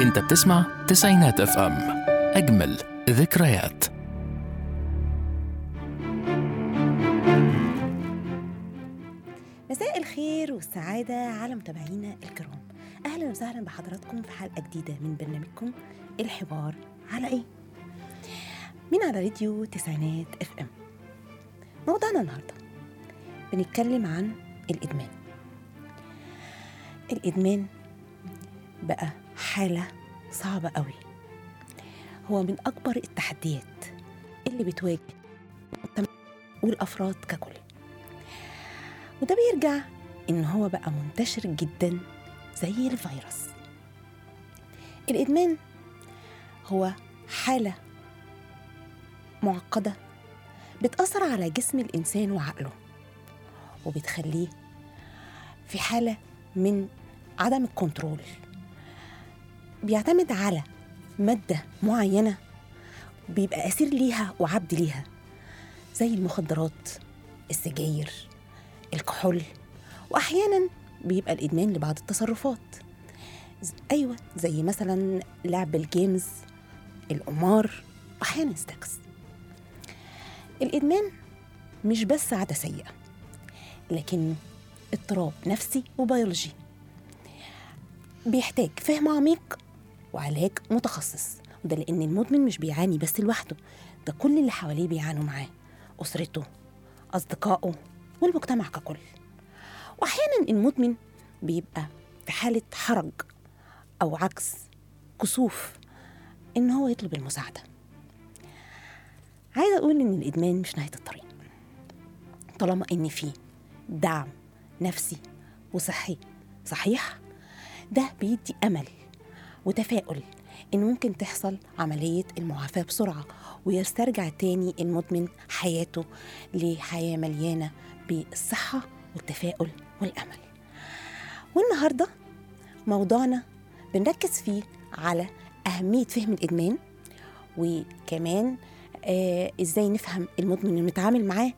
انت بتسمع تسعينات اف ام اجمل ذكريات مساء الخير والسعادة على متابعينا الكرام أهلا وسهلا بحضراتكم في حلقة جديدة من برنامجكم الحوار على إيه؟ من على راديو تسعينات اف ام موضوعنا النهاردة بنتكلم عن الإدمان الإدمان بقى حالة صعبة قوي هو من أكبر التحديات اللي بتواجه المجتمع والأفراد ككل وده بيرجع إن هو بقى منتشر جدا زي الفيروس الإدمان هو حالة معقدة بتأثر على جسم الإنسان وعقله وبتخليه في حالة من عدم الكنترول بيعتمد على مادة معينة بيبقى أسير ليها وعبد ليها زي المخدرات السجاير الكحول وأحيانا بيبقى الإدمان لبعض التصرفات ز- أيوة زي مثلا لعب الجيمز القمار وأحيانا السكس الإدمان مش بس عادة سيئة لكن اضطراب نفسي وبيولوجي بيحتاج فهم عميق وعلاج متخصص وده لأن المدمن مش بيعاني بس لوحده ده كل اللي حواليه بيعانوا معاه أسرته أصدقائه والمجتمع ككل وأحيانا المدمن بيبقى في حالة حرج أو عجز كسوف إن هو يطلب المساعدة عايزة أقول إن الإدمان مش نهاية الطريق طالما إن فيه دعم نفسي وصحي صحيح ده بيدي أمل وتفاؤل إن ممكن تحصل عملية المعافاة بسرعة ويسترجع تاني المدمن حياته لحياة مليانة بالصحة والتفاؤل والأمل والنهاردة موضوعنا بنركز فيه على أهمية فهم الإدمان وكمان آه إزاي نفهم المدمن ونتعامل معاه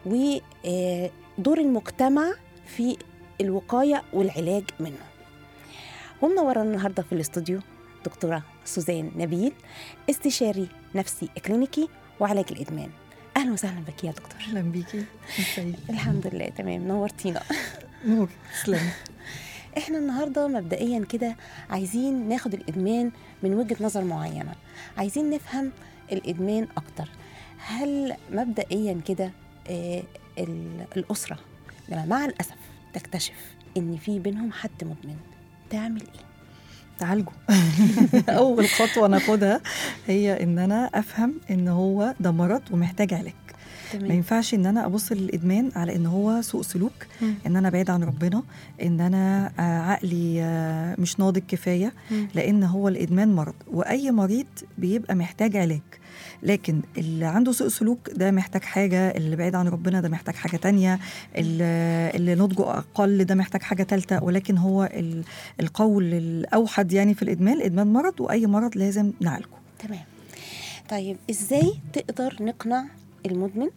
ودور المجتمع في الوقاية والعلاج منه ومنورة النهاردة في الاستوديو دكتورة سوزان نبيل استشاري نفسي كلينيكي وعلاج الإدمان أهلا وسهلا بك يا دكتور اهلا بيكي ازيك الحمد لله تمام نورتينا نور تسلمي احنا النهارده مبدئيا كده عايزين ناخد الادمان من وجهه نظر معينه عايزين نفهم الادمان اكتر هل مبدئيا كده آه ال- الاسره لما مع الاسف تكتشف ان في بينهم حد مدمن تعمل ايه تعالجوا اول خطوه ناخدها هي ان انا افهم ان هو ده مرض ومحتاج علاج ما ينفعش ان انا ابص للادمان على ان هو سوء سلوك مم. ان انا بعيد عن ربنا ان انا آه، عقلي آه، مش ناضج كفايه مم. لان هو الادمان مرض واي مريض بيبقى محتاج علاج لكن اللي عنده سوء سلوك ده محتاج حاجة اللي بعيد عن ربنا ده محتاج حاجة تانية اللي اللي نضجه أقل ده محتاج حاجة تالتة ولكن هو ال- القول الأوحد يعني في الإدمان الإدمان مرض وأي مرض لازم نعالجه تمام طيب ازاي تقدر نقنع المدمن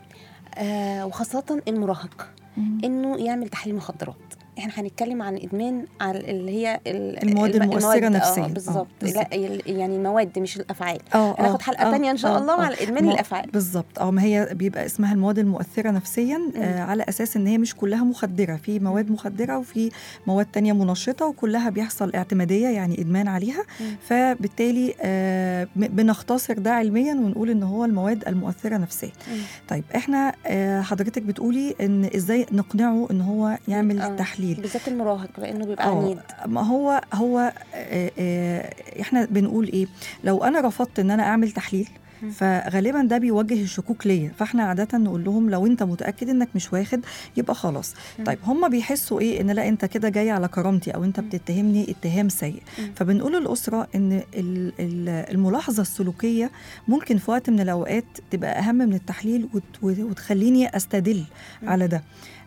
آه وخاصه المراهق انه يعمل تحليل مخدرات احنا هنتكلم عن ادمان على اللي هي ال- المواد الم- المؤثرة نفسياً. اه آه، بالظبط بالظبط. لا ال- يعني المواد مش الافعال اه هناخد حلقه تانية ان شاء الله على ادمان ما- الافعال بالظبط اه ما هي بيبقى اسمها المواد المؤثره نفسيا آه على اساس ان هي مش كلها مخدره في مواد مخدره وفي مواد تانية منشطه وكلها بيحصل اعتماديه يعني ادمان عليها مم. فبالتالي آه م- بنختصر ده علميا ونقول ان هو المواد المؤثره نفسيا مم. طيب احنا آه حضرتك بتقولي ان ازاي نقنعه ان هو يعمل آه، تحليل بالذات المراهق لانه بيبقى اه عنيد ما هو هو آه، آه، احنا بنقول ايه لو انا رفضت ان انا اعمل تحليل مم. فغالبا ده بيوجه الشكوك ليا فاحنا عاده نقول لهم لو انت متاكد انك مش واخد يبقى خلاص مم. طيب هم بيحسوا ايه ان لا انت كده جاي على كرامتي او انت مم. بتتهمني اتهام سيء مم. فبنقول للاسره ان ال- ال- الملاحظه السلوكيه ممكن في وقت من الاوقات تبقى اهم من التحليل وت- وتخليني استدل مم. على ده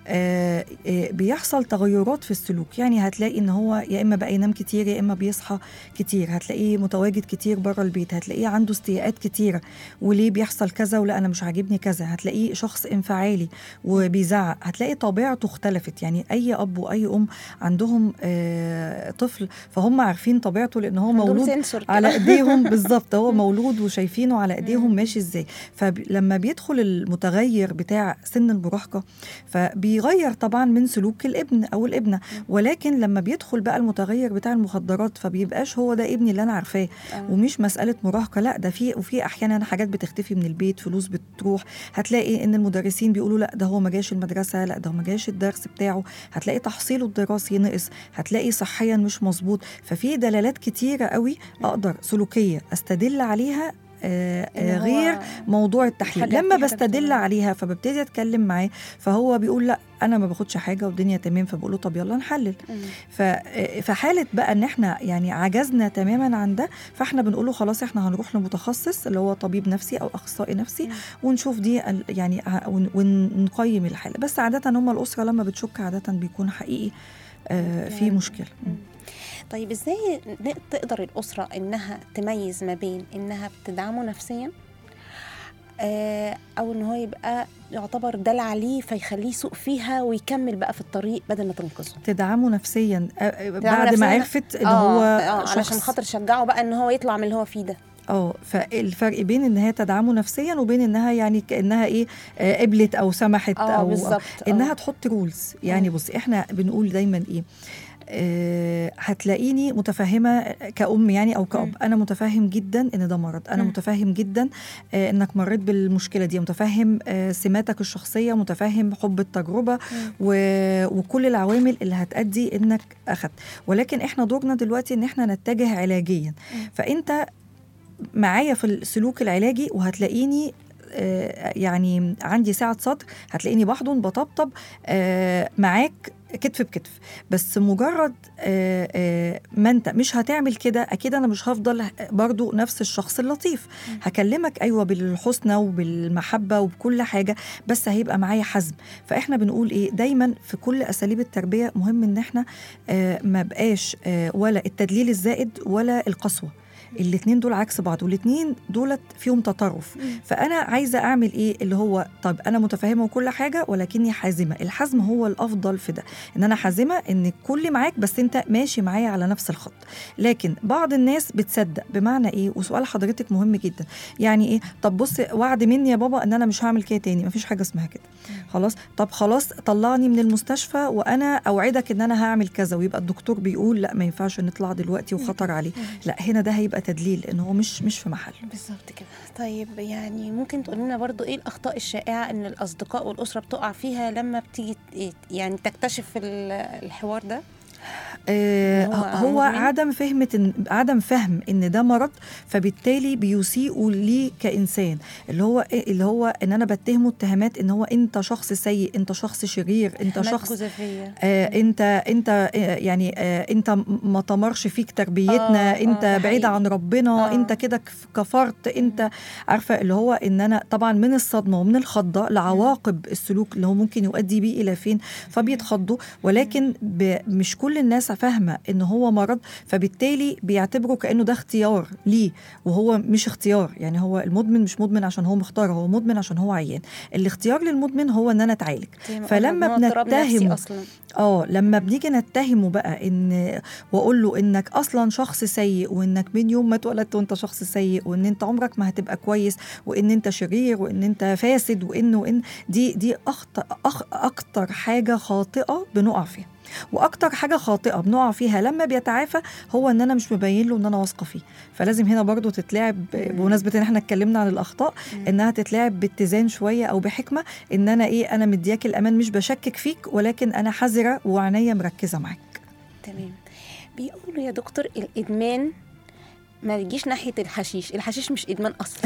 آه، آه، بيحصل تغيرات في السلوك يعني هتلاقي ان هو يا اما بقى ينام كتير يا اما بيصحى كتير هتلاقيه متواجد كتير بره البيت هتلاقيه عنده استياءات كتيره وليه بيحصل كذا ولا انا مش عاجبني كذا هتلاقيه شخص انفعالي وبيزعق هتلاقي طبيعته اختلفت يعني اي اب واي ام عندهم آه، طفل فهم عارفين طبيعته لان هو عندهم مولود سنسور كده. على ايديهم بالظبط هو مولود وشايفينه على ايديهم ماشي ازاي فلما بيدخل المتغير بتاع سن المراهقه فبيغير طبعا من سلوك الابن او الابنه ولكن لما بيدخل بقى المتغير بتاع المخدرات فبيبقاش هو ده ابني اللي انا عارفاه آه. ومش مساله مراهقه لا ده في وفي احيانا حاجات بتختفي من البيت فلوس بتروح هتلاقي ان المدرسين بيقولوا لا ده هو ما جاش المدرسه لا ده هو ما جاش الدرس بتاعه هتلاقي تحصيله الدراسي نقص هتلاقي صحيا مش مظبوط ففي دلالات كتيره قوي اقدر سلوكيه استدل عليها آه، إن آه، هو غير موضوع التحليل حاجة- لما في حاجة بستدل بتعمل. عليها فببتدي اتكلم معاه فهو بيقول لا انا ما باخدش حاجه والدنيا تمام فبقول له طب يلا نحلل مم. ف- فحاله بقى ان احنا يعني عجزنا تماما عن ده فاحنا بنقول له خلاص احنا هنروح لمتخصص اللي هو طبيب نفسي او اخصائي نفسي مم. ونشوف دي ال- يعني ع- ون- ونقيم الحاله بس عاده هم الاسره لما بتشك عاده بيكون حقيقي آه، في يعني- مشكله مم. طيب ازاي ن- تقدر الاسره انها تميز ما بين انها بتدعمه نفسيا آه، او ان هو يبقى يعتبر دلع عليه فيخليه يسوق فيها ويكمل بقى في الطريق بدل ما تنقذه تدعمه نفسيا آه، آه، تدعمه بعد ما نفسياً؟ عرفت ان اه هو آه، علشان شخص خاطر تشجعه بقى ان هو يطلع من اللي هو فيه ده اه فالفرق بين ان هي تدعمه نفسيا وبين انها يعني كانها ايه آه، قبلت او سمحت اه او بالظبط آه. انها تحط رولز يعني مم. بص احنا بنقول دايما ايه آه هتلاقيني متفهمه كأم يعني او كأب مم. انا متفهم جدا ان ده مرض انا مم. متفهم جدا آه انك مريت بالمشكله دي متفهم آه سماتك الشخصيه متفهم حب التجربه مم. و... وكل العوامل اللي هتأدي انك اخدت ولكن احنا دورنا دلوقتي ان احنا نتجه علاجيا مم. فانت معايا في السلوك العلاجي وهتلاقيني آه، يعني عندي سعة صدر هتلاقيني بحضن بطبطب آه، معاك كتف بكتف بس مجرد آه، آه، ما انت مش هتعمل كده اكيد انا مش هفضل برضو نفس الشخص اللطيف مم. هكلمك ايوه بالحسنى وبالمحبه وبكل حاجه بس هيبقى معايا حزم فاحنا بنقول ايه دايما في كل اساليب التربيه مهم ان احنا آه، ما بقاش آه، ولا التدليل الزائد ولا القسوه الاثنين دول عكس بعض والاثنين دولت فيهم تطرف مم. فانا عايزه اعمل ايه اللي هو طب انا متفهمه وكل حاجه ولكني حازمه الحزم هو الافضل في ده ان انا حازمه ان كل معاك بس انت ماشي معايا على نفس الخط لكن بعض الناس بتصدق بمعنى ايه وسؤال حضرتك مهم جدا يعني ايه طب بص وعد مني يا بابا ان انا مش هعمل كده تاني مفيش حاجه اسمها كده خلاص طب خلاص طلعني من المستشفى وانا اوعدك ان انا هعمل كذا ويبقى الدكتور بيقول لا ما ينفعش نطلع دلوقتي وخطر عليه لا هنا ده هيبقى تدليل لان هو مش مش في محله بالظبط كده طيب يعني ممكن تقول لنا برضو ايه الاخطاء الشائعه ان الاصدقاء والاسره بتقع فيها لما بتيجي ت- يعني تكتشف ال- الحوار ده آه هو هو مدمن؟ عدم فهمة إن عدم فهم ان ده مرض فبالتالي بيسيئوا ليه كانسان اللي هو إيه اللي هو ان انا بتهمه اتهامات ان هو انت شخص سيء انت شخص شرير انت حمات شخص جوزفيه آه انت انت آه يعني آه انت م- ما تمرش فيك تربيتنا آه، انت ده بعيد حقيقي. عن ربنا آه. انت كده كف- كفرت انت عارفه اللي هو ان انا طبعا من الصدمه ومن الخضه لعواقب السلوك اللي هو ممكن يؤدي بيه الى فين فبيتخضوا ولكن ب- مش كل الناس فاهمه ان هو مرض فبالتالي بيعتبروا كانه ده اختيار ليه وهو مش اختيار يعني هو المدمن مش مدمن عشان هو مختار هو مدمن عشان هو عيان الاختيار للمدمن هو ان انا اتعالج زي ما فلما قلنا إن هو اضطراب نفسي بنتهمه اصلا اه لما بنيجي نتهمه بقى ان واقول له انك اصلا شخص سيء وانك من يوم ما اتولدت وانت شخص سيء وان انت عمرك ما هتبقى كويس وان انت شرير وان انت فاسد وان وان دي دي اخطر أخ اكتر حاجه خاطئه بنقع فيها واكتر حاجه خاطئه بنقع فيها لما بيتعافى هو ان انا مش مبين له ان انا واثقه فيه فلازم هنا برضو تتلعب بمناسبه ان احنا اتكلمنا عن الاخطاء انها تتلعب باتزان شويه او بحكمه ان انا ايه انا مدياك الامان مش بشكك فيك ولكن انا حذره وعينيا مركزه معاك تمام بيقولوا يا دكتور الادمان ما يجيش ناحيه الحشيش الحشيش مش ادمان اصلا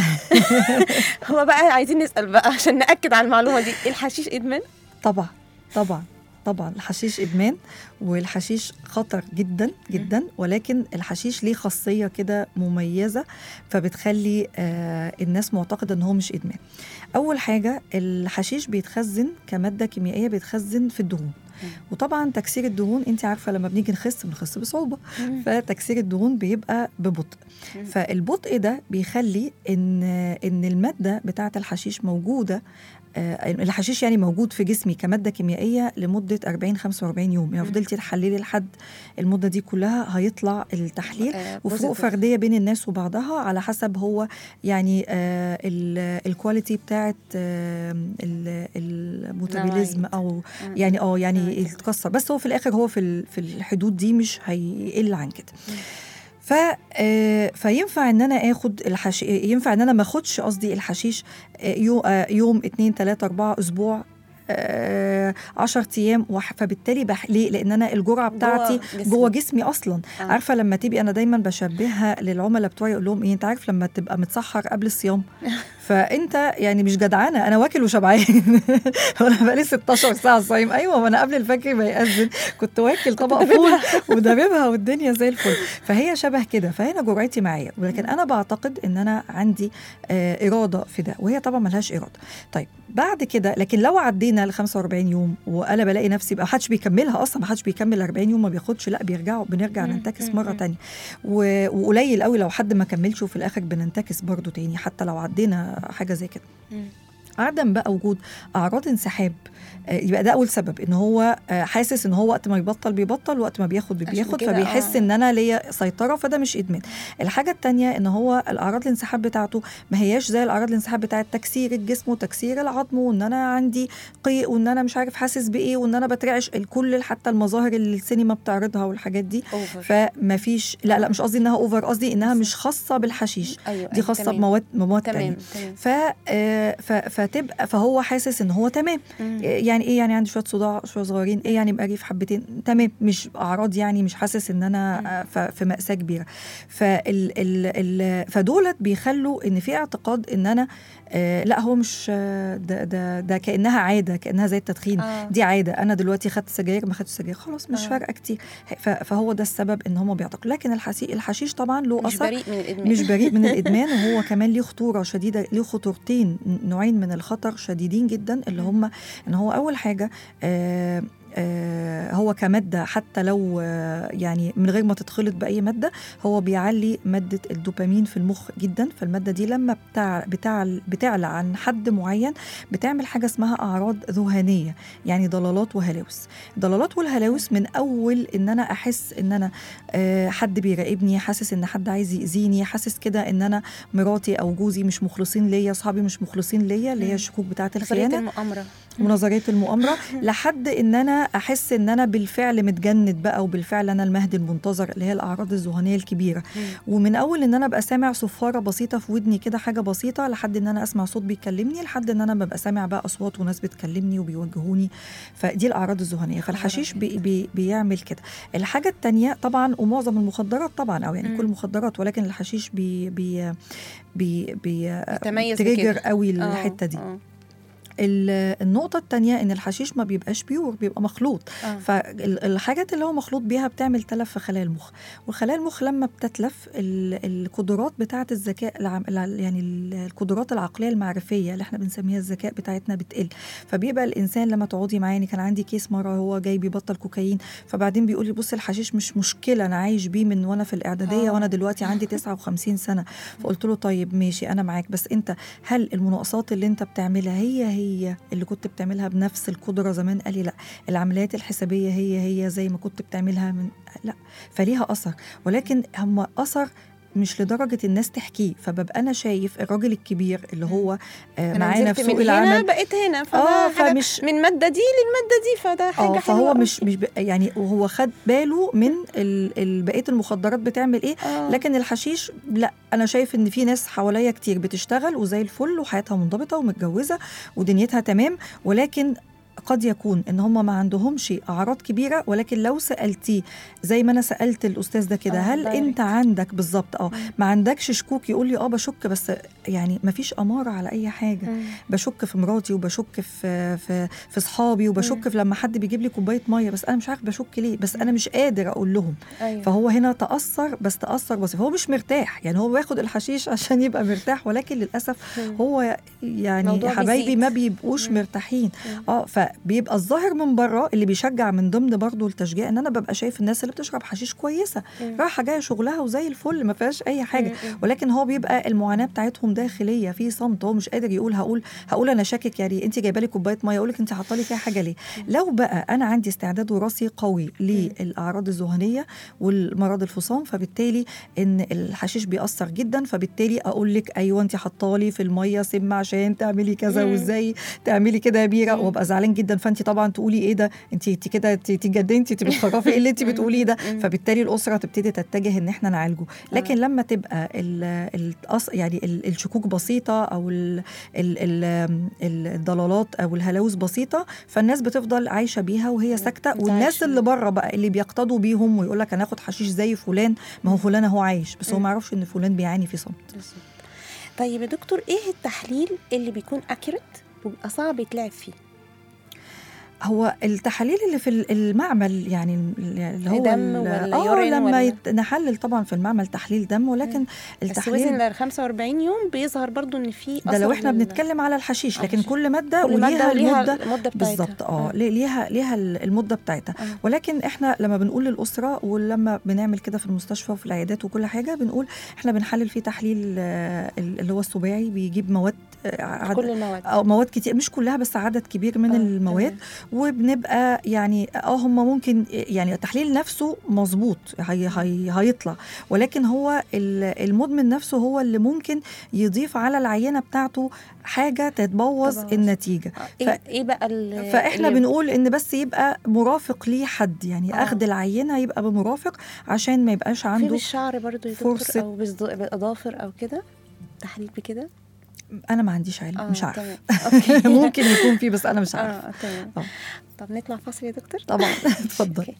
هو بقى عايزين نسال بقى عشان ناكد على المعلومه دي الحشيش ادمان طبعا طبعا طبعا الحشيش ادمان والحشيش خطر جدا جدا ولكن الحشيش ليه خاصيه كده مميزه فبتخلي آه الناس معتقده ان هو مش ادمان اول حاجه الحشيش بيتخزن كماده كيميائيه بيتخزن في الدهون وطبعا تكسير الدهون انت عارفه لما بنيجي نخس بنخس بصعوبه مم. فتكسير الدهون بيبقى ببطء مم. فالبطء ده بيخلي ان ان الماده بتاعه الحشيش موجوده آه، الحشيش يعني موجود في جسمي كماده كيميائيه لمده 40 45 يوم يعني مم. فضلتي تحللي لحد المده دي كلها هيطلع التحليل آه، وفروق positive. فرديه بين الناس وبعضها على حسب هو يعني آه ال- الكواليتي بتاعت آه ال- الميتابوليزم نوعية. او مم. يعني اه يعني نوعية. يتكسر بس هو في الاخر هو في ال- في الحدود دي مش هيقل عن كده مم. ف آه، فينفع ان انا اخد الحش ينفع ان انا ما اخدش قصدي الحشيش آه، يو- آه، يوم اتنين تلاته اربعه اسبوع آه، عشر ايام وح- فبالتالي بح... ليه؟ لان انا الجرعه بتاعتي جسمي. جوه جسمي اصلا آه. عارفه لما تبقي انا دايما بشبهها للعملاء بتوعي اقول لهم ايه انت عارف لما تبقى متسحر قبل الصيام فانت يعني مش جدعانه انا واكل وشبعان وانا بقالي 16 ساعه صايم ايوه ما انا قبل الفجر ما ياذن كنت واكل طبق فول ودببها والدنيا زي الفل فهي شبه كده فهنا جرعتي معايا ولكن انا بعتقد ان انا عندي آه اراده في ده وهي طبعا ملهاش اراده طيب بعد كده لكن لو عدينا ل 45 يوم وانا بلاقي نفسي بقى حدش بيكملها اصلا ما حدش بيكمل 40 يوم ما بياخدش لا بيرجعوا بنرجع مم، ننتكس مم، مره مم. تانية و- وقليل قوي لو حد ما كملش وفي الاخر بننتكس برضو تاني حتى لو عدينا حاجه زي كده مم. عدم بقى وجود اعراض انسحاب آه، يبقى ده اول سبب ان هو آه، حاسس ان هو وقت ما يبطل بيبطل وقت ما بياخد عشان بياخد كده، فبيحس آه. ان انا ليا سيطره فده مش ادمان الحاجه التانية ان هو الاعراض الانسحاب بتاعته ما هياش زي الاعراض الانسحاب بتاعه تكسير الجسم وتكسير العظم وان انا عندي قيء وان انا مش عارف حاسس بايه وان انا بترعش الكل حتى المظاهر اللي السينما بتعرضها والحاجات دي اوفر فما فيش لا لا مش قصدي انها اوفر قصدي انها مش خاصه بالحشيش ايوه دي خاصه بمواد مواد تانية تمام تمام ف آه، ف- فتبقى فهو حاسس ان هو تمام مم. يعني ايه يعني عندي شويه صداع شويه صغيرين ايه يعني بقى في حبتين تمام مش اعراض يعني مش حاسس ان انا مم. آه، ف- في ماساه كبيره فال ال ال فدولت بيخلوا ان في اعتقاد ان انا آه لا هو مش آه، ده ده ده كانها عاده كانها زي التدخين آه. دي عاده انا دلوقتي خدت سجاير ما خدتش سجاير خلاص مش آه. فارقه كتير ف- فهو ده السبب ان هم بيعتقدوا لكن الحشيش الحشيش طبعا له مش اثر بريء من الادمان مش بريء من الادمان وهو كمان ليه خطوره شديده ليه خطورتين نوعين من الخطر شديدين جدا اللي هم ان هو اول حاجه آه آه هو كماده حتى لو آه يعني من غير ما تتخلط باي ماده هو بيعلي ماده الدوبامين في المخ جدا فالماده دي لما بتاع بتاع بتعلى عن حد معين بتعمل حاجه اسمها اعراض ذهانيه يعني ضلالات وهلاوس الضلالات والهلاوس من اول ان انا احس ان انا آه، حد بيراقبني حاسس ان حد عايز يأذيني حاسس كده ان انا مراتي او جوزي مش مخلصين ليا اصحابي مش مخلصين ليا اللي هي مم. الشكوك بتاعه نظريه الخيانه المؤامره ونظريه المؤامره لحد ان انا احس ان انا بالفعل متجند بقى وبالفعل انا المهدي المنتظر اللي هي الاعراض الذهانيه الكبيره مم. ومن اول ان انا ابقى سامع صفاره بسيطه في ودني كده حاجه بسيطه لحد ان انا اسمع صوت بيكلمني لحد ان انا ببقى سامع بقى اصوات وناس بتكلمني وبيوجهوني فدي الاعراض الذهانيه فالحشيش بي بي بيعمل كده الحاجه التانية طبعا ومعظم المخدرات طبعا او يعني مم. كل المخدرات ولكن الحشيش بي بي بي بي يتميز تريجر بكده. قوي آه، الحته دي آه، ال- النقطة التانية إن الحشيش ما بيبقاش بيور بيبقى مخلوط آه. فالحاجات اللي هو مخلوط بيها بتعمل تلف في خلايا المخ والخلايا المخ لما بتتلف ال- القدرات بتاعة الذكاء العم الع- يعني ال- القدرات العقلية المعرفية اللي احنا بنسميها الذكاء بتاعتنا بتقل فبيبقى الإنسان لما تقعدي معاه يعني كان عندي كيس مرة هو جاي بيبطل كوكايين فبعدين بيقول لي بص الحشيش مش مشكلة أنا عايش بيه من وأنا في الإعدادية آه. وأنا دلوقتي عندي 59 سنة فقلت له طيب ماشي أنا معاك بس أنت هل المناقصات اللي أنت بتعملها هي هي اللي كنت بتعملها بنفس القدره زمان قال لي لا العمليات الحسابيه هي هي زي ما كنت بتعملها من لا فليها اثر ولكن هم اثر مش لدرجه الناس تحكيه فببقى انا شايف الراجل الكبير اللي هو آه انا معانا نزلت في سوق من هنا العمل بقيت هنا فده اه حاجة فمش من ماده دي للماده دي فده حاجه اه حلوه فهو أوي. مش مش ب- يعني وهو خد باله من ال- ال- بقيه المخدرات بتعمل ايه آه. لكن الحشيش لا انا شايف ان في ناس حواليا كتير بتشتغل وزي الفل وحياتها منضبطه ومتجوزه ودنيتها تمام ولكن قد يكون ان هم ما عندهمش اعراض كبيره ولكن لو سالتيه زي ما انا سالت الاستاذ ده كده آه، هل دايركت. انت عندك بالظبط اه مم. ما عندكش شكوك يقول لي اه بشك بس يعني ما فيش اماره على اي حاجه مم. بشك في مراتي وبشك في في في اصحابي وبشك في لما حد بيجيب لي كوبايه ميه بس انا مش عارف بشك ليه بس انا مش قادر اقول لهم ايوه فهو هنا تاثر بس تاثر بسيط هو مش مرتاح يعني هو بياخد الحشيش عشان يبقى مرتاح ولكن للاسف مم. هو يعني موضوع حبايبي بيزيد. ما بيبقوش مم. مرتاحين مم. اه فبيبقى الظاهر من بره اللي بيشجع من ضمن برضه التشجيع ان انا ببقى شايف الناس اللي بتشرب حشيش كويسه مم. رايحه جايه شغلها وزي الفل ما فيهاش اي حاجه مم. مم. ولكن هو بيبقى المعاناه بتاعتهم داخليه في صمت هو مش قادر يقول هقول هقول انا شاكك يعني انت جايبه لي كوبايه ميه اقول لك انت حاطه لي فيها حاجه ليه لو بقى انا عندي استعداد وراثي قوي للاعراض الذهنيه والمرض الفصام فبالتالي ان الحشيش بيأثر جدا فبالتالي اقول لك ايوه انت حاطه لي في الميه سم عشان تعملي كذا مم. وازاي تعملي كده يا بيره مم. وابقى زعلان جدا فانت طبعا تقولي ايه ده انت انت كده انت اتجننتي انت بتخرفي ايه اللي انت مم. بتقوليه ده مم. فبالتالي الاسره تبتدي تتجه ان احنا نعالجه لكن لما تبقى ال ال يعني ال- الشكوك بسيطه او ال ال ال ال- الضلالات او الهلاوس بسيطه فالناس بتفضل عايشه بيها وهي ساكته بتعيش والناس بيها. اللي بره بقى اللي بيقتضوا بيهم ويقول لك انا اخد حشيش زي فلان ما هو فلان اهو عايش بس هو مم. ما يعرفش ان فلان بيعاني في صمت بالظبط. طيب يا دكتور ايه التحليل اللي بيكون اكيوريت وبيبقى صعب يتلعب فيه هو التحاليل اللي في المعمل يعني اللي هو دم ال- ولا اه يورين لما ولا- يت- نحلل طبعا في المعمل تحليل دم ولكن بس وزن التحليل ال 45 يوم بيظهر برضو ان في ده لو أثر احنا لل- بنتكلم على الحشيش لكن الحشيش. كل ماده كل وليها ماده وليها المده المده بتاعتها بالظبط اه آه. ليه- ليها ليها المده بتاعتها آه. ولكن احنا لما بنقول للاسره ولما بنعمل كده في المستشفى وفي العيادات وكل حاجه بنقول احنا بنحلل فيه تحليل آه، اللي هو السباعي بيجيب مواد آه، عد- كل المواد او مواد كتير مش كلها بس عدد كبير من آه، المواد تمام. وبنبقى يعني اه هم ممكن يعني التحليل نفسه مظبوط هي هي هيطلع ولكن هو ال- المدمن نفسه هو اللي ممكن يضيف على العينه بتاعته حاجه تتبوظ تبوظ. النتيجه آه، ايه ايه بقى ال- فاحنا اللي- بنقول ان بس يبقى مرافق ليه حد يعني آه. اخذ العينه يبقى بمرافق عشان ما يبقاش في عنده بالشعر برضو يا دكتور فرصة- او بالض- بالاظافر او كده تحليل بكده انا ما عنديش علم آه، مش عارف تمام. أوكي. ممكن يكون فيه بس انا مش عارف اه تمام آه. طب نطلع فاصل يا دكتور طبعا اتفضل أوكي.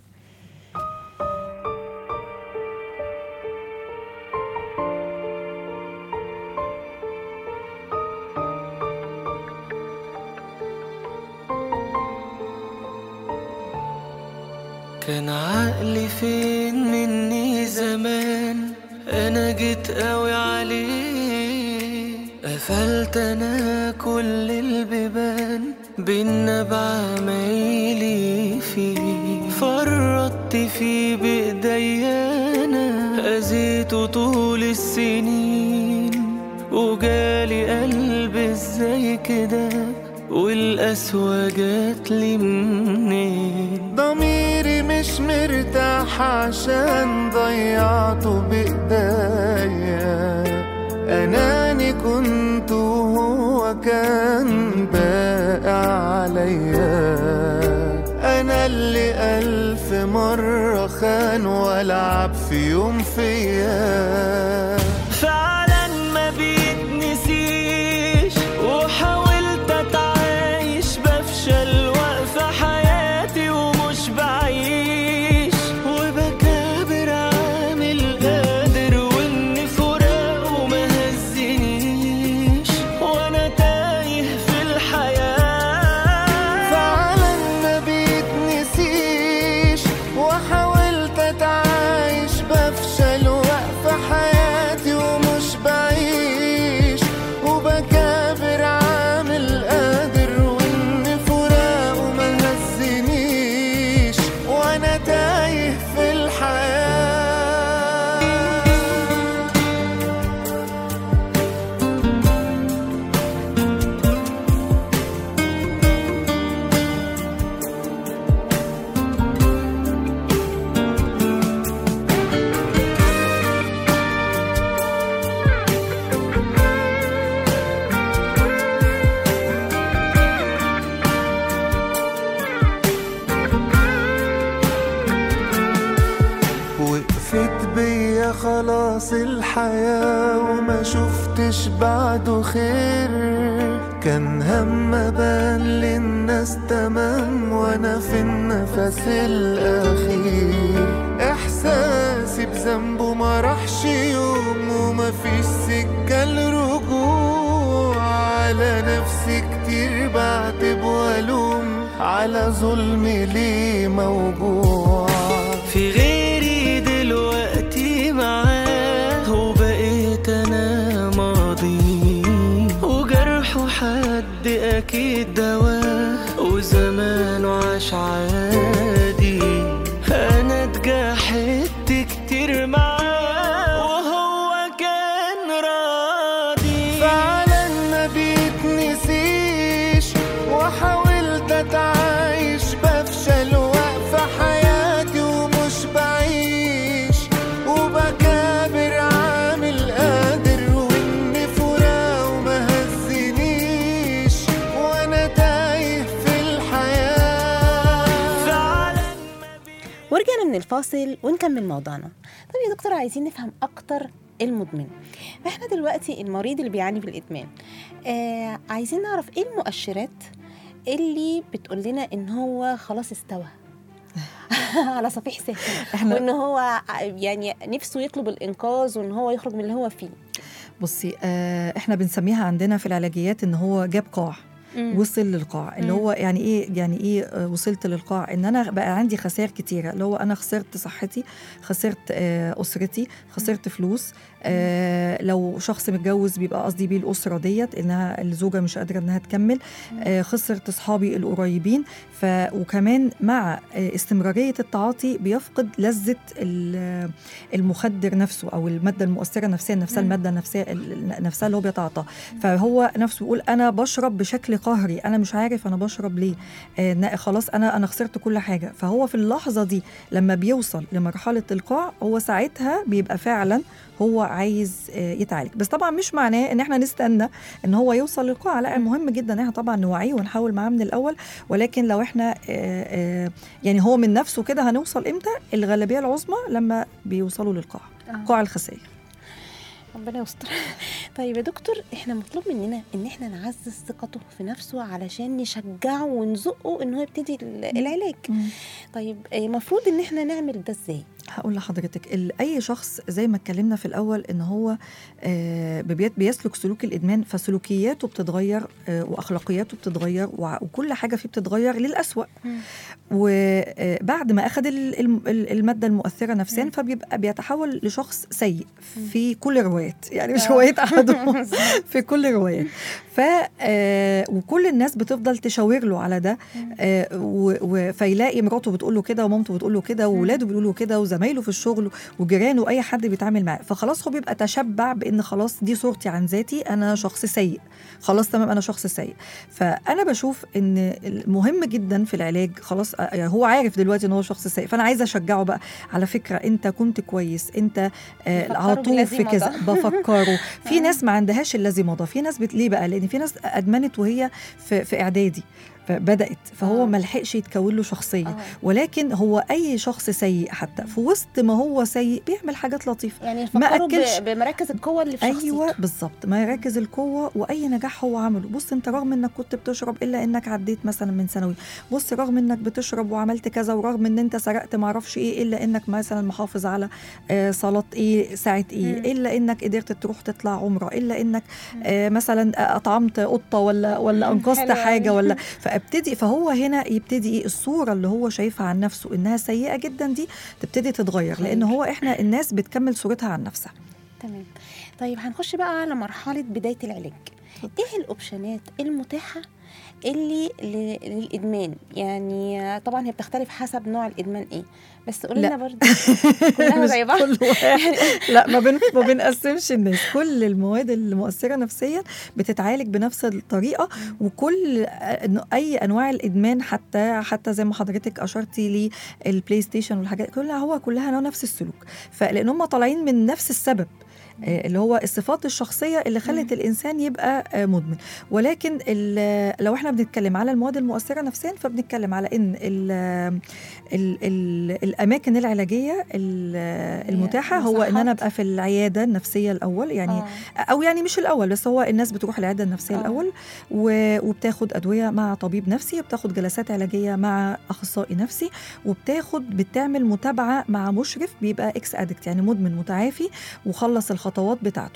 كان عقلي فين مني زمان انا جيت قوي عليه قفلت انا كل البيبان بينا بعمايلي فيه فرطت فيه بايديا انا اذيته طول السنين وجالي قلب ازاي كده والقسوة جات لي منين ضميري مش مرتاح عشان ضيعته بإيديا أناني كنت وهو كان باقي عليا أنا اللي ألف مرة خان ولعب في يوم فيا فعلا ما بيتنسيش وحاولت اتعايش بفشل واقفة حياتي ومش بعيش وبكابر عامل قادر وان فراقه ما هزنيش وانا تايه في الحياة فعلا ما بيتنسيش وحاولت اتعايش بفشل واقفة حياتي ومش بعيش وبكابر عامل قادر وان فراقه ما هزنيش وانا تايه في الحياة وقفت بيا خلاص الحياة وما شفتش بعده خير كان هم بان للناس تمام وانا في النفس الاخير احساسي بذنبه ما راحش يوم وما فيش سكة لرجوع على نفسي كتير بعتب والوم على ظلمي ليه موجوع في غيري دلوقتي معاه وبقيت انا ماضي وجرحه حد اكيد دواه وزمانه عاش عادي انا اتجاحدت كتير معاه وهو كان راضي فعلا ما بيتنسيش وحاولت اتعايش بفشل واقفة حياتي ومش بعيش وبكابر عامل قادر واني فراق وما هزنيش وانا تايه في الحياة فعلا ورجعنا من الفاصل ونكمل موضوعنا طب يا دكتور عايزين نفهم اكتر المدمن فاحنا دلوقتي المريض اللي بيعاني بالادمان آه عايزين نعرف ايه المؤشرات اللي بتقول لنا ان هو خلاص استوى على صفيح ساخن احنا وان هو يعني نفسه يطلب الانقاذ وان هو يخرج من اللي هو فيه بصي آه احنا بنسميها عندنا في العلاجيات ان هو جاب قاع مم. وصل للقاع اللي مم. هو يعني ايه يعني ايه آه، وصلت للقاع ان انا بقى عندي خسائر كتيره اللي هو انا خسرت صحتي خسرت آه، اسرتي خسرت فلوس آه لو شخص متجوز بيبقى قصدي بيه الاسره ديت انها الزوجه مش قادره انها تكمل آه خسرت اصحابي القريبين ف وكمان مع آه استمراريه التعاطي بيفقد لذه ال- المخدر نفسه او الماده المؤثره نفسيا نفسها مم. الماده النفسيه ال- نفسها اللي هو بيتعاطى فهو نفسه يقول انا بشرب بشكل قهري انا مش عارف انا بشرب ليه آه نا- خلاص انا انا خسرت كل حاجه فهو في اللحظه دي لما بيوصل لمرحله القاع هو ساعتها بيبقى فعلا هو عايز آه، يتعالج بس طبعا مش معناه ان احنا نستنى ان هو يوصل للقاع لا مهم جدا ان احنا طبعا نوعيه ونحاول معاه من الاول ولكن لو احنا آه، آه، يعني هو من نفسه كده هنوصل امتى الغالبيه العظمى لما بيوصلوا للقاع آه. قاع الخسائر ربنا يستر طيب يا دكتور احنا مطلوب مننا ان احنا نعزز ثقته في نفسه علشان نشجعه ونزقه ان هو يبتدي ال- العلاج طيب المفروض ان احنا نعمل ده ازاي هقول لحضرتك ال- اي شخص زي ما اتكلمنا في الاول ان هو آه، بيت- بيسلك سلوك الادمان فسلوكياته بتتغير آه، واخلاقياته بتتغير وع- وكل حاجه فيه بتتغير للاسوأ وبعد ما اخذ ال- الم- ال- الماده المؤثره نفسيا مم. فبيبقى بيتحول لشخص سيء في كل الروايات يعني مش آه. روايه احدهم في كل الروايات ف آه، وكل الناس بتفضل تشاور له على ده آه، و- و- فيلاقي مراته بتقول له كده ومامته بتقول له كده واولاده بيقولوا له كده وزمايله في الشغل وجيرانه واي حد بيتعامل معاه فخلاص هو بيبقى تشبع بان خلاص دي صورتي عن ذاتي انا شخص سيء خلاص تمام انا شخص سيء فانا بشوف ان مهم جدا في العلاج خلاص آه، يعني هو عارف دلوقتي ان هو شخص سيء فانا عايزه اشجعه بقى على فكره انت كنت كويس انت آه، بفكره على طول بالذي في كذا مضى. بفكره في آه. ناس ما عندهاش الذي مضى في ناس بت... ليه بقى لان في ناس ادمنت وهي في, في اعدادي فبدات فهو آه. ما لحقش يتكون له شخصيه آه. ولكن هو اي شخص سيء حتى في وسط ما هو سيء بيعمل حاجات لطيفه يعني ما نفكره أكلش. ب- بمراكز القوه اللي في شخصيته ايوه بالظبط ما يركز القوه واي نجاح هو عمله بص انت رغم انك كنت بتشرب الا انك عديت مثلا من ثانوي بص رغم انك بتشرب وعملت كذا ورغم ان انت سرقت ما اعرفش ايه الا انك مثلا محافظ على آه صلاه ايه ساعه ايه مم. الا انك قدرت تروح تطلع عمره الا انك آه مثلا اطعمت قطه ولا ولا انقذت حلو حاجه أوي. ولا فابتدي فهو هنا يبتدي ايه الصوره اللي هو شايفها عن نفسه انها سيئه جدا دي تبتدي تتغير لان هو احنا الناس بتكمل صورتها عن نفسها تمام طيب هنخش بقى على مرحله بدايه العلاج ايه الاوبشنات المتاحه اللي ل- للادمان يعني طبعا هي بتختلف حسب نوع الادمان ايه بس قولي لا. لنا برضه كلها مش زي بعض كل واحد لا ما بن ما بنقسمش الناس كل المواد المؤثره نفسيا بتتعالج بنفس الطريقه وكل أن- اي انواع الادمان حتى حتى زي ما حضرتك اشرتي للبلاي ستيشن والحاجات كلها هو كلها نفس السلوك فلان هم طالعين من نفس السبب آه، اللي هو الصفات الشخصيه اللي خلت الانسان يبقى آه، مدمن ولكن ال- لو احنا بنتكلم على المواد المؤثره نفسيا فبنتكلم على ان ال ال ال الاماكن العلاجيه ال- المتاحه هو ان انا المصحات. ابقى في العياده النفسيه الاول يعني آه. او يعني مش الاول بس هو الناس بتروح العياده النفسيه آه. الاول و- وبتاخد ادويه مع طبيب نفسي وبتاخد جلسات علاجيه مع اخصائي نفسي وبتاخد بتعمل متابعه مع مشرف بيبقى اكس ادكت يعني مدمن متعافي وخلص ال الخطوات بتاعته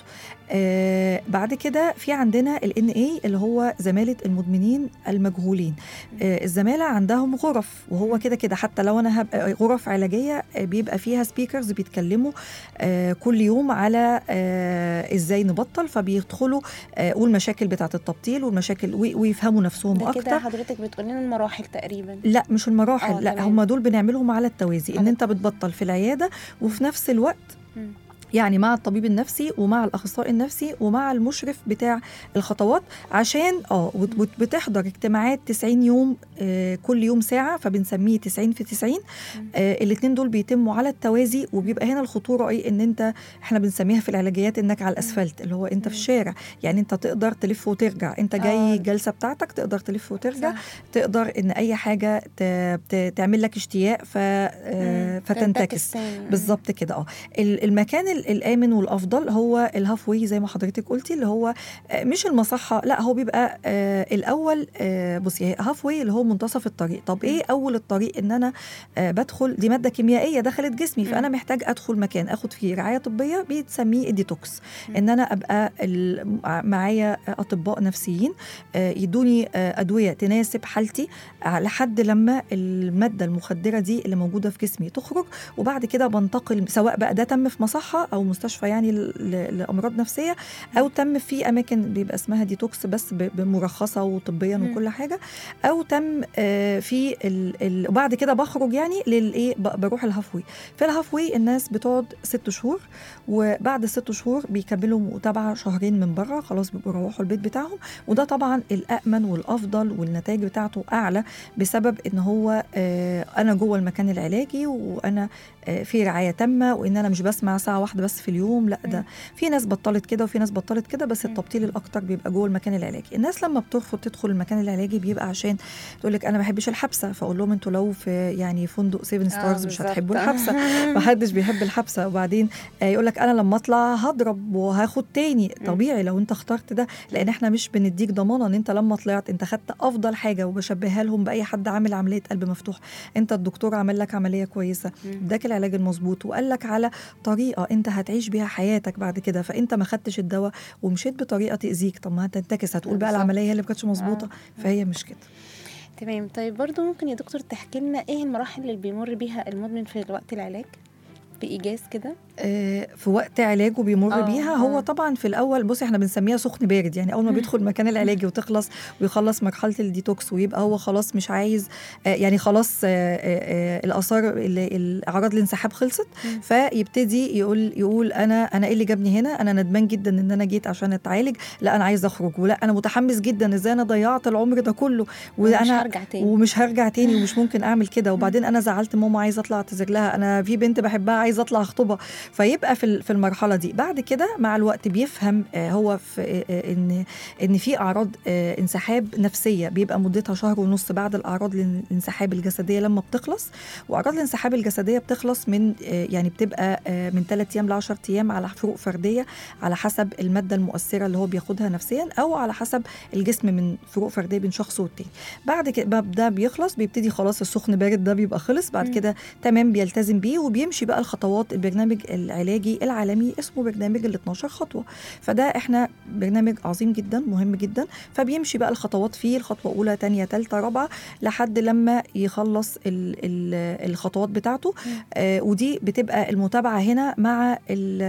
آه بعد كده في عندنا ال NA اللي هو زمالة المدمنين المجهولين آه الزمالة عندهم غرف وهو كده كده حتى لو أنا هبقى غرف علاجية آه بيبقى فيها سبيكرز بيتكلموا آه كل يوم على آه ازاي نبطل فبيدخلوا آه والمشاكل بتاعة التبطيل والمشاكل وي- ويفهموا نفسهم ده كده أكتر حضرتك بتقول لنا المراحل تقريبا لا مش المراحل آه، لا تمام. هم دول بنعملهم على التوازي ان على انت بتبطل في العياده وفي نفس الوقت مم. يعني مع الطبيب النفسي ومع الاخصائي النفسي ومع المشرف بتاع الخطوات عشان اه وت- وت- بتحضر اجتماعات 90 يوم آه كل يوم ساعه فبنسميه 90 في 90 آه الاثنين دول بيتموا على التوازي وبيبقى هنا الخطوره ايه ان انت احنا بنسميها في العلاجيات انك على الاسفلت اللي هو انت في مم. الشارع يعني انت تقدر تلف وترجع انت آه. جاي الجلسه بتاعتك تقدر تلف وترجع صح. تقدر ان اي حاجه ت- ت- تعمل لك اشتياق ف آه، مم. فتنتكس تاني. بالظبط كده اه ال- المكان ال- الامن والافضل هو الهاف واي زي ما حضرتك قلتي اللي هو آه، مش المصحه لا هو بيبقى آه الاول آه بصي هاف واي اللي هو منتصف الطريق طب ايه اول الطريق ان انا آه بدخل دي ماده كيميائيه دخلت جسمي مم. فانا محتاج ادخل مكان اخد فيه رعايه طبيه بتسميه الديتوكس مم. ان انا ابقى ال- معايا اطباء نفسيين آه، يدوني آه، ادويه تناسب حالتي آه، لحد لما الماده المخدره دي اللي موجوده في جسمي تخرج وبعد كده بنتقل سواء بقى ده تم في مصحه او مستشفى يعني ل- ل- لامراض نفسيه او تم في اماكن بيبقى اسمها ديتوكس بس ب- بمرخصه وطبيا مم. وكل حاجه او تم آه، في ال- ال- وبعد كده بخرج يعني للايه ب- بروح الهاف واي في الهاف واي الناس بتقعد ست شهور وبعد ست شهور بيكملوا متابعه شهرين من بره خلاص بيبقوا يروحوا البيت بتاعهم وده طبعا الامن والافضل والنتائج بتاعته اعلى بسبب ان هو آه، انا جوه المكان العلاجي وانا آه، في رعايه تامه وان انا مش بسمع ساعه واحده بس في اليوم لا ده مم. في ناس بطلت كده وفي ناس بطلت كده بس مم. التبطيل الاكتر بيبقى جوه المكان العلاجي الناس لما بترفض تدخل المكان العلاجي بيبقى عشان تقول لك انا ما بحبش الحبسه فاقول لهم انتوا لو في يعني فندق 7 ستارز مش بالظبط. هتحبوا الحبسه ما حدش بيحب الحبسه وبعدين يقول لك انا لما اطلع هضرب وهاخد تاني مم. طبيعي لو انت اخترت ده لان احنا مش بنديك ضمانه ان انت لما طلعت انت خدت افضل حاجه وبشبهها لهم باي حد عامل عمليه قلب مفتوح انت الدكتور عمل لك عمليه كويسه مم. اداك العلاج المظبوط وقال لك على طريقه انت هتعيش بيها حياتك بعد كده فانت ما خدتش الدواء ومشيت بطريقه تاذيك طب ما هتنتكس هتقول بقى بالظبط. العمليه هي اللي ما كانتش مظبوطه آه. فهي مش كده تمام طيب برضو ممكن يا دكتور تحكي لنا ايه المراحل اللي بيمر بيها المدمن في وقت العلاج بإيجاز كده آه، في وقت علاجه بيمر آه، بيها هو آه. طبعا في الاول بصي احنا بنسميها سخن بارد يعني اول ما بيدخل المكان العلاجي وتخلص ويخلص مرحله الديتوكس ويبقى هو خلاص مش عايز آه، يعني خلاص آه، آه، آه، الاثار ال- الاعراض الانسحاب خلصت مم. فيبتدي يقول يقول انا انا ايه اللي جابني هنا انا ندمان جدا ان انا جيت عشان اتعالج لا انا عايز اخرج ولا انا متحمس جدا ازاي انا ضيعت العمر ده كله مش وانا هرجع تاني ومش هرجع تاني ومش ممكن اعمل كده وبعدين انا زعلت ماما عايزه اطلع اعتذر لها انا في بنت بحبها عايزه اطلع اخطبها فيبقى في ال- في المرحله دي بعد كده مع الوقت بيفهم آه، هو في آه، آه، ان ان في اعراض آه، انسحاب نفسيه بيبقى مدتها شهر ونص بعد الاعراض الان- الانسحاب الجسديه لما بتخلص واعراض الانسحاب الجسديه بتخلص من آه، يعني بتبقى آه، من 3 ايام ل 10 ايام على فروق فرديه على حسب الماده المؤثره اللي هو بياخدها نفسيا او على حسب الجسم من فروق فرديه بين شخص والتاني بعد كده ده بيخلص بيبتدي خلاص السخن بارد ده بيبقى خلص بعد مم. كده تمام بيلتزم بيه وبيمشي بقى الخطوات البرنامج العلاجي العالمي اسمه برنامج ال 12 خطوه فده احنا برنامج عظيم جدا مهم جدا فبيمشي بقى الخطوات فيه الخطوه اولى ثانيه ثالثه رابعه لحد لما يخلص ال ال الخطوات بتاعته مم. آه ودي بتبقى المتابعه هنا مع ال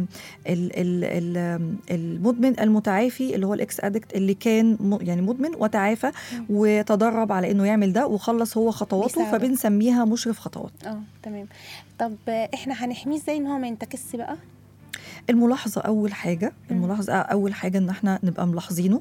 ال ال ال المدمن المتعافي اللي هو الاكس ادكت اللي كان م- يعني مدمن وتعافى مم. وتدرب على انه يعمل ده وخلص هو خطواته بيساعدك. فبنسميها مشرف خطوات اه تمام طب آه، احنا هنحميه ازاي ان هو ما ينتكسش بقى الملاحظه اول حاجه مم. الملاحظه اول حاجه ان احنا نبقى ملاحظينه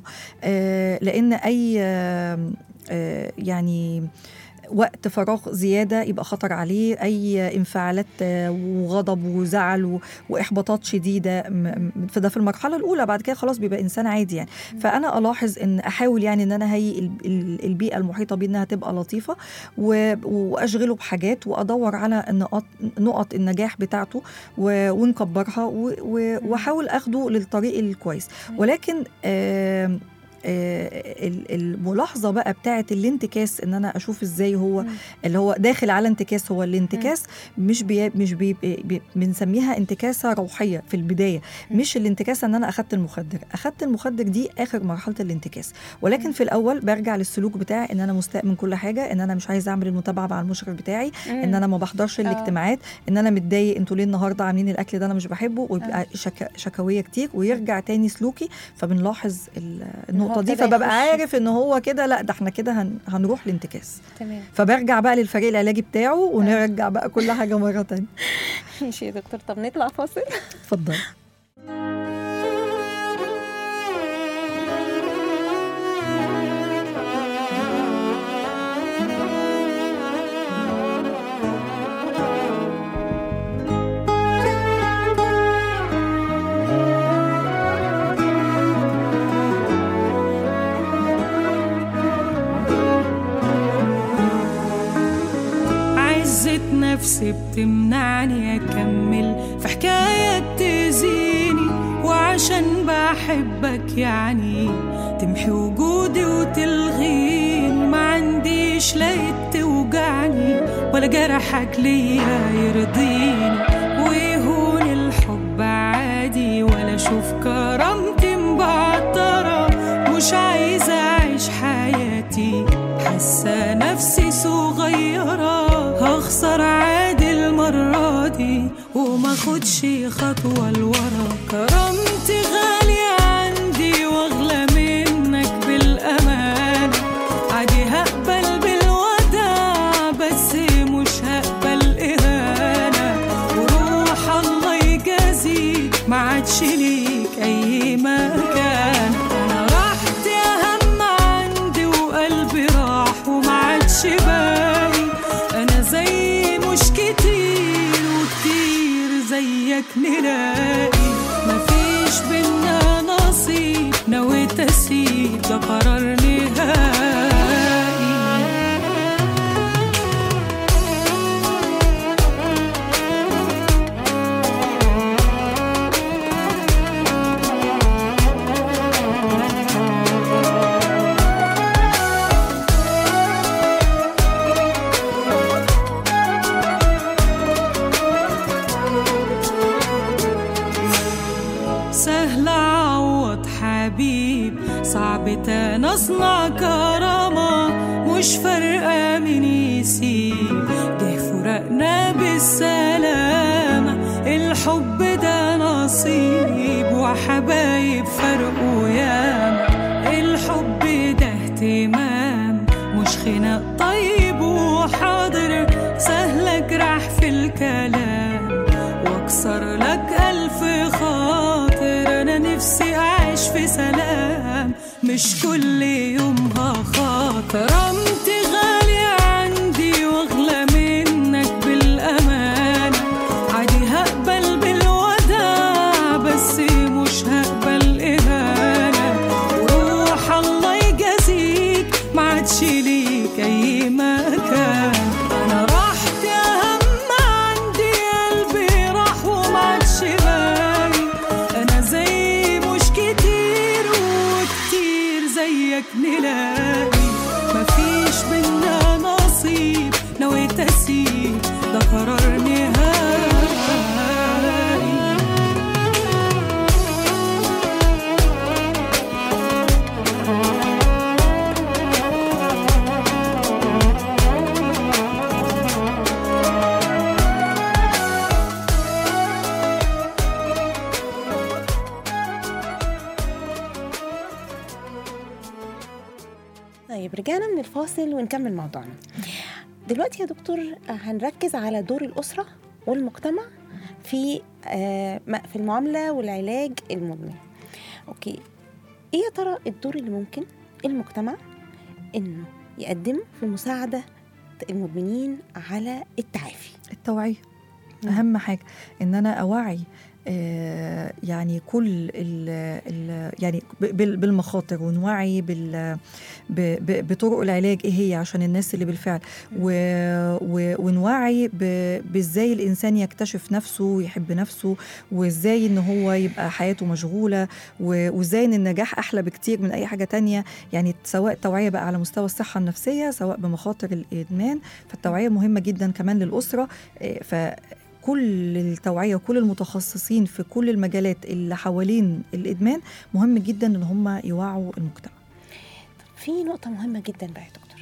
آه لان اي آه آه يعني وقت فراغ زياده يبقى خطر عليه اي انفعالات آه، وغضب وزعل و- واحباطات شديده م- م- فده في المرحله الاولى بعد كده خلاص بيبقى انسان عادي يعني مم. فانا الاحظ ان احاول يعني ان انا هيئ ال- ال- البيئه المحيطه بيه انها تبقى لطيفه و- واشغله بحاجات وادور على النقاط نقط النجاح بتاعته و- ونكبرها و- و- واحاول اخده للطريق الكويس مم. ولكن آم، آه، ال- الملاحظه بقى بتاعه الانتكاس ان انا اشوف ازاي هو اللي هو داخل على انتكاس هو الانتكاس مش بي مش بي بي بنسميها انتكاسه روحيه في البدايه مش الانتكاسه ان انا اخدت المخدر اخدت المخدر دي اخر مرحله الانتكاس ولكن في الاول برجع للسلوك بتاعي ان انا مستاء من كل حاجه ان انا مش عايزه اعمل المتابعه مع المشرف بتاعي ان انا ما بحضرش الاجتماعات ان انا متضايق انتوا ليه النهارده عاملين الاكل ده انا مش بحبه ويبقى شك... شكاويه كتير ويرجع تاني سلوكي فبنلاحظ ال- النقطه دي ابتدى فببقى يخش. عارف ان هو كده لا ده احنا كده هن... هنروح لانتكاس تمام فبرجع بقى للفريق العلاجي بتاعه ونرجع بقى كل حاجه مره تانية ماشي يا دكتور طب نطلع فاصل اتفضل عزة نفسي بتمنعني أكمل في حكاية تأذيني وعشان بحبك يعني تمحي وجودي وتلغيني ما عنديش لقيت توجعني ولا جرحك ليا يرضيني ويهون الحب عادي ولا اشوف كرامتي مبعترة مش عايزة أعيش حياتي حاسة نفسي صغيرة هخسر عادي المرة دي وما خدش خطوة لورا كرامتي غالية عندي واغلى منك بالأمان عادي هقبل بالوداع بس مش هقبل إهانة وروح الله يجازيك ما عادش ليك أي مكان أنا راحتي أهم عندي وقلبي راح وما عادش باقي أنا زي مش كتير وكتير زيك نلاقي مفيش بينا نصيب نويت أسيب ده قرار نهائي سهل اعوض حبيب صعب تاني اصنع كرامة مش فارقة من يسيب جه فرقنا بالسلامة الحب ده نصيب وحبايب فرقوا ياما الحب ده اهتمام مش خناق طيب وحاضر سهل اجرح في الكلام واكسر لك الف خاطر انا نفسي اعيش في سلام مش كل يوم هخاطر كرامتي غالية عندي واغلى منك بالامان عادي هقبل بالوداع بس مش هقبل اهانة وروح الله يجازيك ما عادش ليك اي مكان انا راحتي اهم عندي قلبي راح وما عادش باقي انا زي مش كتير وكتير زيك نلاقي مفيش بينا نصيب نويت اسيب ده قرار نهائي طيب رجعنا من الفاصل ونكمل موضوعنا دلوقتي يا دكتور هنركز على دور الأسرة والمجتمع في آه م- في المعاملة والعلاج المدمن أوكي إيه يا ترى الدور اللي ممكن المجتمع إنه يقدمه في مساعدة المدمنين على التعافي التوعيه اهم حاجه ان انا اوعي آه، يعني كل ال ال يعني ب- بال- بالمخاطر ونوعي بال ب- ب- بطرق العلاج ايه هي عشان الناس اللي بالفعل و و ونوعي ب- بازاي الانسان يكتشف نفسه ويحب نفسه وازاي ان هو يبقى حياته مشغوله و- وازاي ان النجاح احلى بكتير من اي حاجه تانية يعني سواء توعيه بقى على مستوى الصحه النفسيه سواء بمخاطر الادمان فالتوعيه مهمه جدا كمان للاسره آه، ف كل التوعيه وكل المتخصصين في كل المجالات اللي حوالين الادمان مهم جدا ان هم يوعوا المجتمع في نقطة مهمة جدا بقى يا دكتور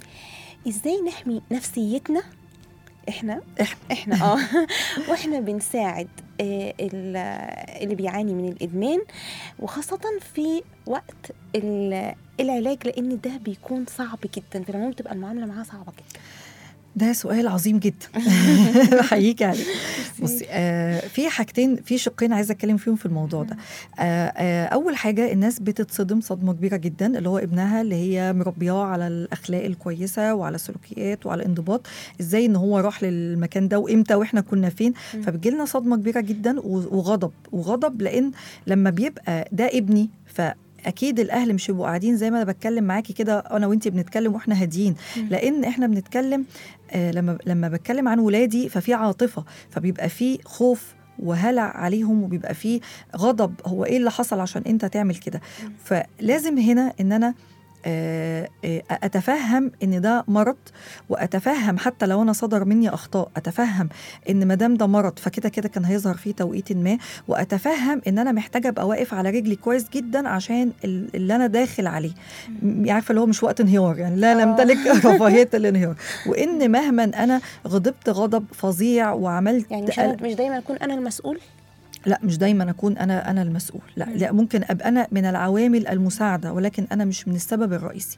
ازاي نحمي نفسيتنا احنا إحنا. احنا اه واحنا بنساعد آه، ال- اللي بيعاني من الادمان وخاصة في وقت ال- العلاج لان ده بيكون صعب جدا في العموم بتبقى المعاملة معاه صعبة جدا ده سؤال عظيم جدا بحييكي عليه بصي آه في حاجتين في شقين عايزه اتكلم فيهم في الموضوع ده آه آه اول حاجه الناس بتتصدم صدمه كبيره جدا اللي هو ابنها اللي هي مربياه على الاخلاق الكويسه وعلى السلوكيات وعلى الانضباط ازاي ان هو راح للمكان ده وامتى واحنا كنا فين فبتجي لنا صدمه كبيره جدا و- وغضب وغضب لان لما بيبقى ده ابني ف اكيد الاهل مش يبقوا قاعدين زي ما انا بتكلم معاكي كده انا وانتي بنتكلم واحنا هاديين لان احنا بنتكلم آه لما لما بتكلم عن ولادي ففي عاطفه فبيبقى في خوف وهلع عليهم وبيبقى في غضب هو ايه اللي حصل عشان انت تعمل كده فلازم هنا ان انا آه، آه، اتفهم ان ده مرض واتفهم حتى لو انا صدر مني اخطاء اتفهم ان ما دام ده مرض فكده كده كان هيظهر فيه توقيت ما واتفهم ان انا محتاجه ابقى واقف على رجلي كويس جدا عشان ال- اللي انا داخل عليه م- عارفه اللي هو مش وقت انهيار يعني لا آه. نمتلك رفاهيه الانهيار وان مهما انا غضبت غضب فظيع وعملت يعني مش أنا مش دايما اكون انا المسؤول لا مش دايما اكون انا انا المسؤول لا لا ممكن ابقى انا من العوامل المساعده ولكن انا مش من السبب الرئيسي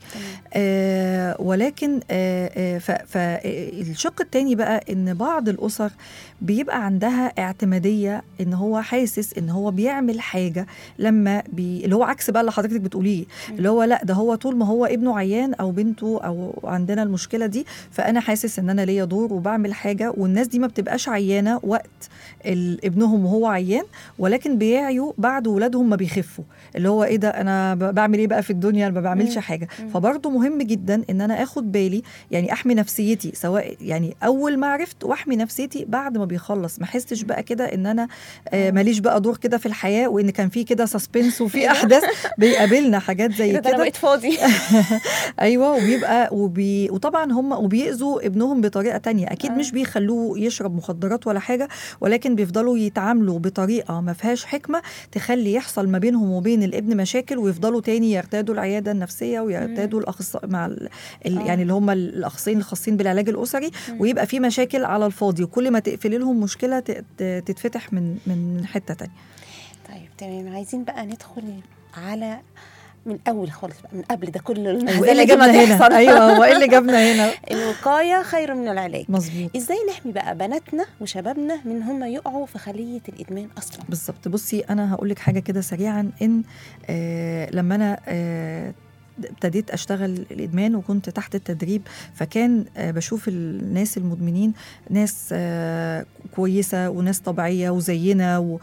آه ولكن آه آه فالشق التاني بقى ان بعض الاسر بيبقى عندها اعتماديه ان هو حاسس ان هو بيعمل حاجه لما بي اللي هو عكس بقى اللي حضرتك بتقوليه اللي هو لا ده هو طول ما هو ابنه عيان او بنته او عندنا المشكله دي فانا حاسس ان انا ليا دور وبعمل حاجه والناس دي ما بتبقاش عيانه وقت ال- ابنهم وهو عيان ولكن بيعيوا بعد ولادهم ما بيخفوا اللي هو ايه ده انا ب- بعمل ايه بقى في الدنيا أنا ما بعملش حاجه فبرضه مهم جدا ان انا اخد بالي يعني احمي نفسيتي سواء يعني اول ما عرفت واحمي نفسيتي بعد ما بيخلص ما احسش بقى كده ان انا آه ماليش بقى دور كده في الحياه وان كان في كده سسبنس وفي احداث بيقابلنا حاجات زي ده انا كده بقيت فاضي ايوه وبيبقى وبي وطبعا هم وبيأذوا ابنهم بطريقه تانية اكيد آه. مش بيخلوه يشرب مخدرات ولا حاجه ولكن بيفضلوا يتعاملوا بطريقه ما فيهاش حكمه تخلي يحصل ما بينهم وبين الابن مشاكل ويفضلوا تاني يرتادوا العياده النفسيه ويرتادوا الاخصائي مع ال... ال... آه. يعني اللي هم الاخصائيين الخاصين بالعلاج الاسري ويبقى في مشاكل على الفاضي وكل ما تقفلي لهم مشكله ت... ت- تتفتح من من حته تانية طيب تمام عايزين بقى ندخل على من اول خالص بقى من قبل ده كله هو المهزلة ايه اللي دي ما جابنا هنا تحصل. ايوه هو ايه اللي جابنا هنا الوقايه خير من العلاج مظبوط ازاي نحمي بقى بناتنا وشبابنا من هم يقعوا في خليه الادمان اصلا بالظبط بصي انا هقول لك حاجه كده سريعا ان آه لما انا آه ابتديت اشتغل الادمان وكنت تحت التدريب فكان آه بشوف الناس المدمنين ناس آه كويسه وناس طبيعيه وزينا و-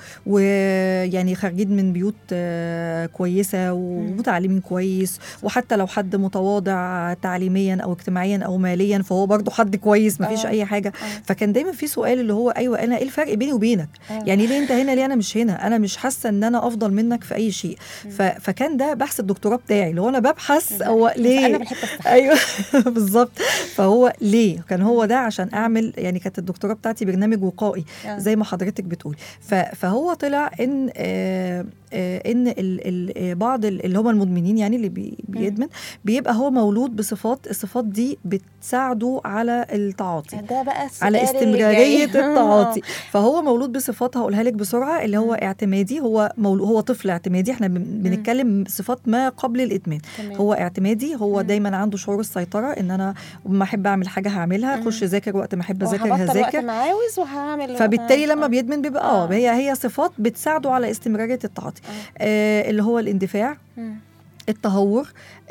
ويعني خارجين من بيوت آه كويسه ومتعلمين كويس وحتى لو حد متواضع تعليميا او اجتماعيا او ماليا فهو برضه حد كويس مفيش آه. اي حاجه آه. فكان دايما في سؤال اللي هو ايوه انا ايه الفرق بيني وبينك آه. يعني ليه انت هنا ليه انا مش هنا انا مش حاسه ان انا افضل منك في اي شيء ف... فكان ده بحث الدكتوراه بتاعي اللي هو انا ببحث هو انا ليه بالحته الصح ايوه بالظبط فهو ليه كان هو ده عشان اعمل يعني كانت الدكتوراه بتاعتي برنامج وقائي آه. زي ما حضرتك بتقول ف... فهو طلع ان آه آه ان ال... ال... آه، بعض ال- اللي هم المدمنين يعني اللي بي... بيدمن بيبقى هو مولود بصفات الصفات دي بتساعده على التعاطي ده بقى السؤال على اللي استمراريه جاي. التعاطي فهو مولود بصفات هقولها لك بسرعه اللي هو اعتمادي هو مولود هو طفل اعتمادي احنا بن- بنتكلم صفات ما قبل الادمان تمام. هو اعتمادي هو مم. دايما عنده شعور السيطره ان انا ما احب اعمل حاجه هعملها مم. اخش اذاكر وقت ما احب اذاكر وهبطل وقت هذاكر ما عاوز وهعمل فبالتالي لما آه. بيدمن بيبقى اه آه. هي هي صفات بتساعده على استمراريه التعاطي آه. آه اللي هو الاندفاع مم. التهور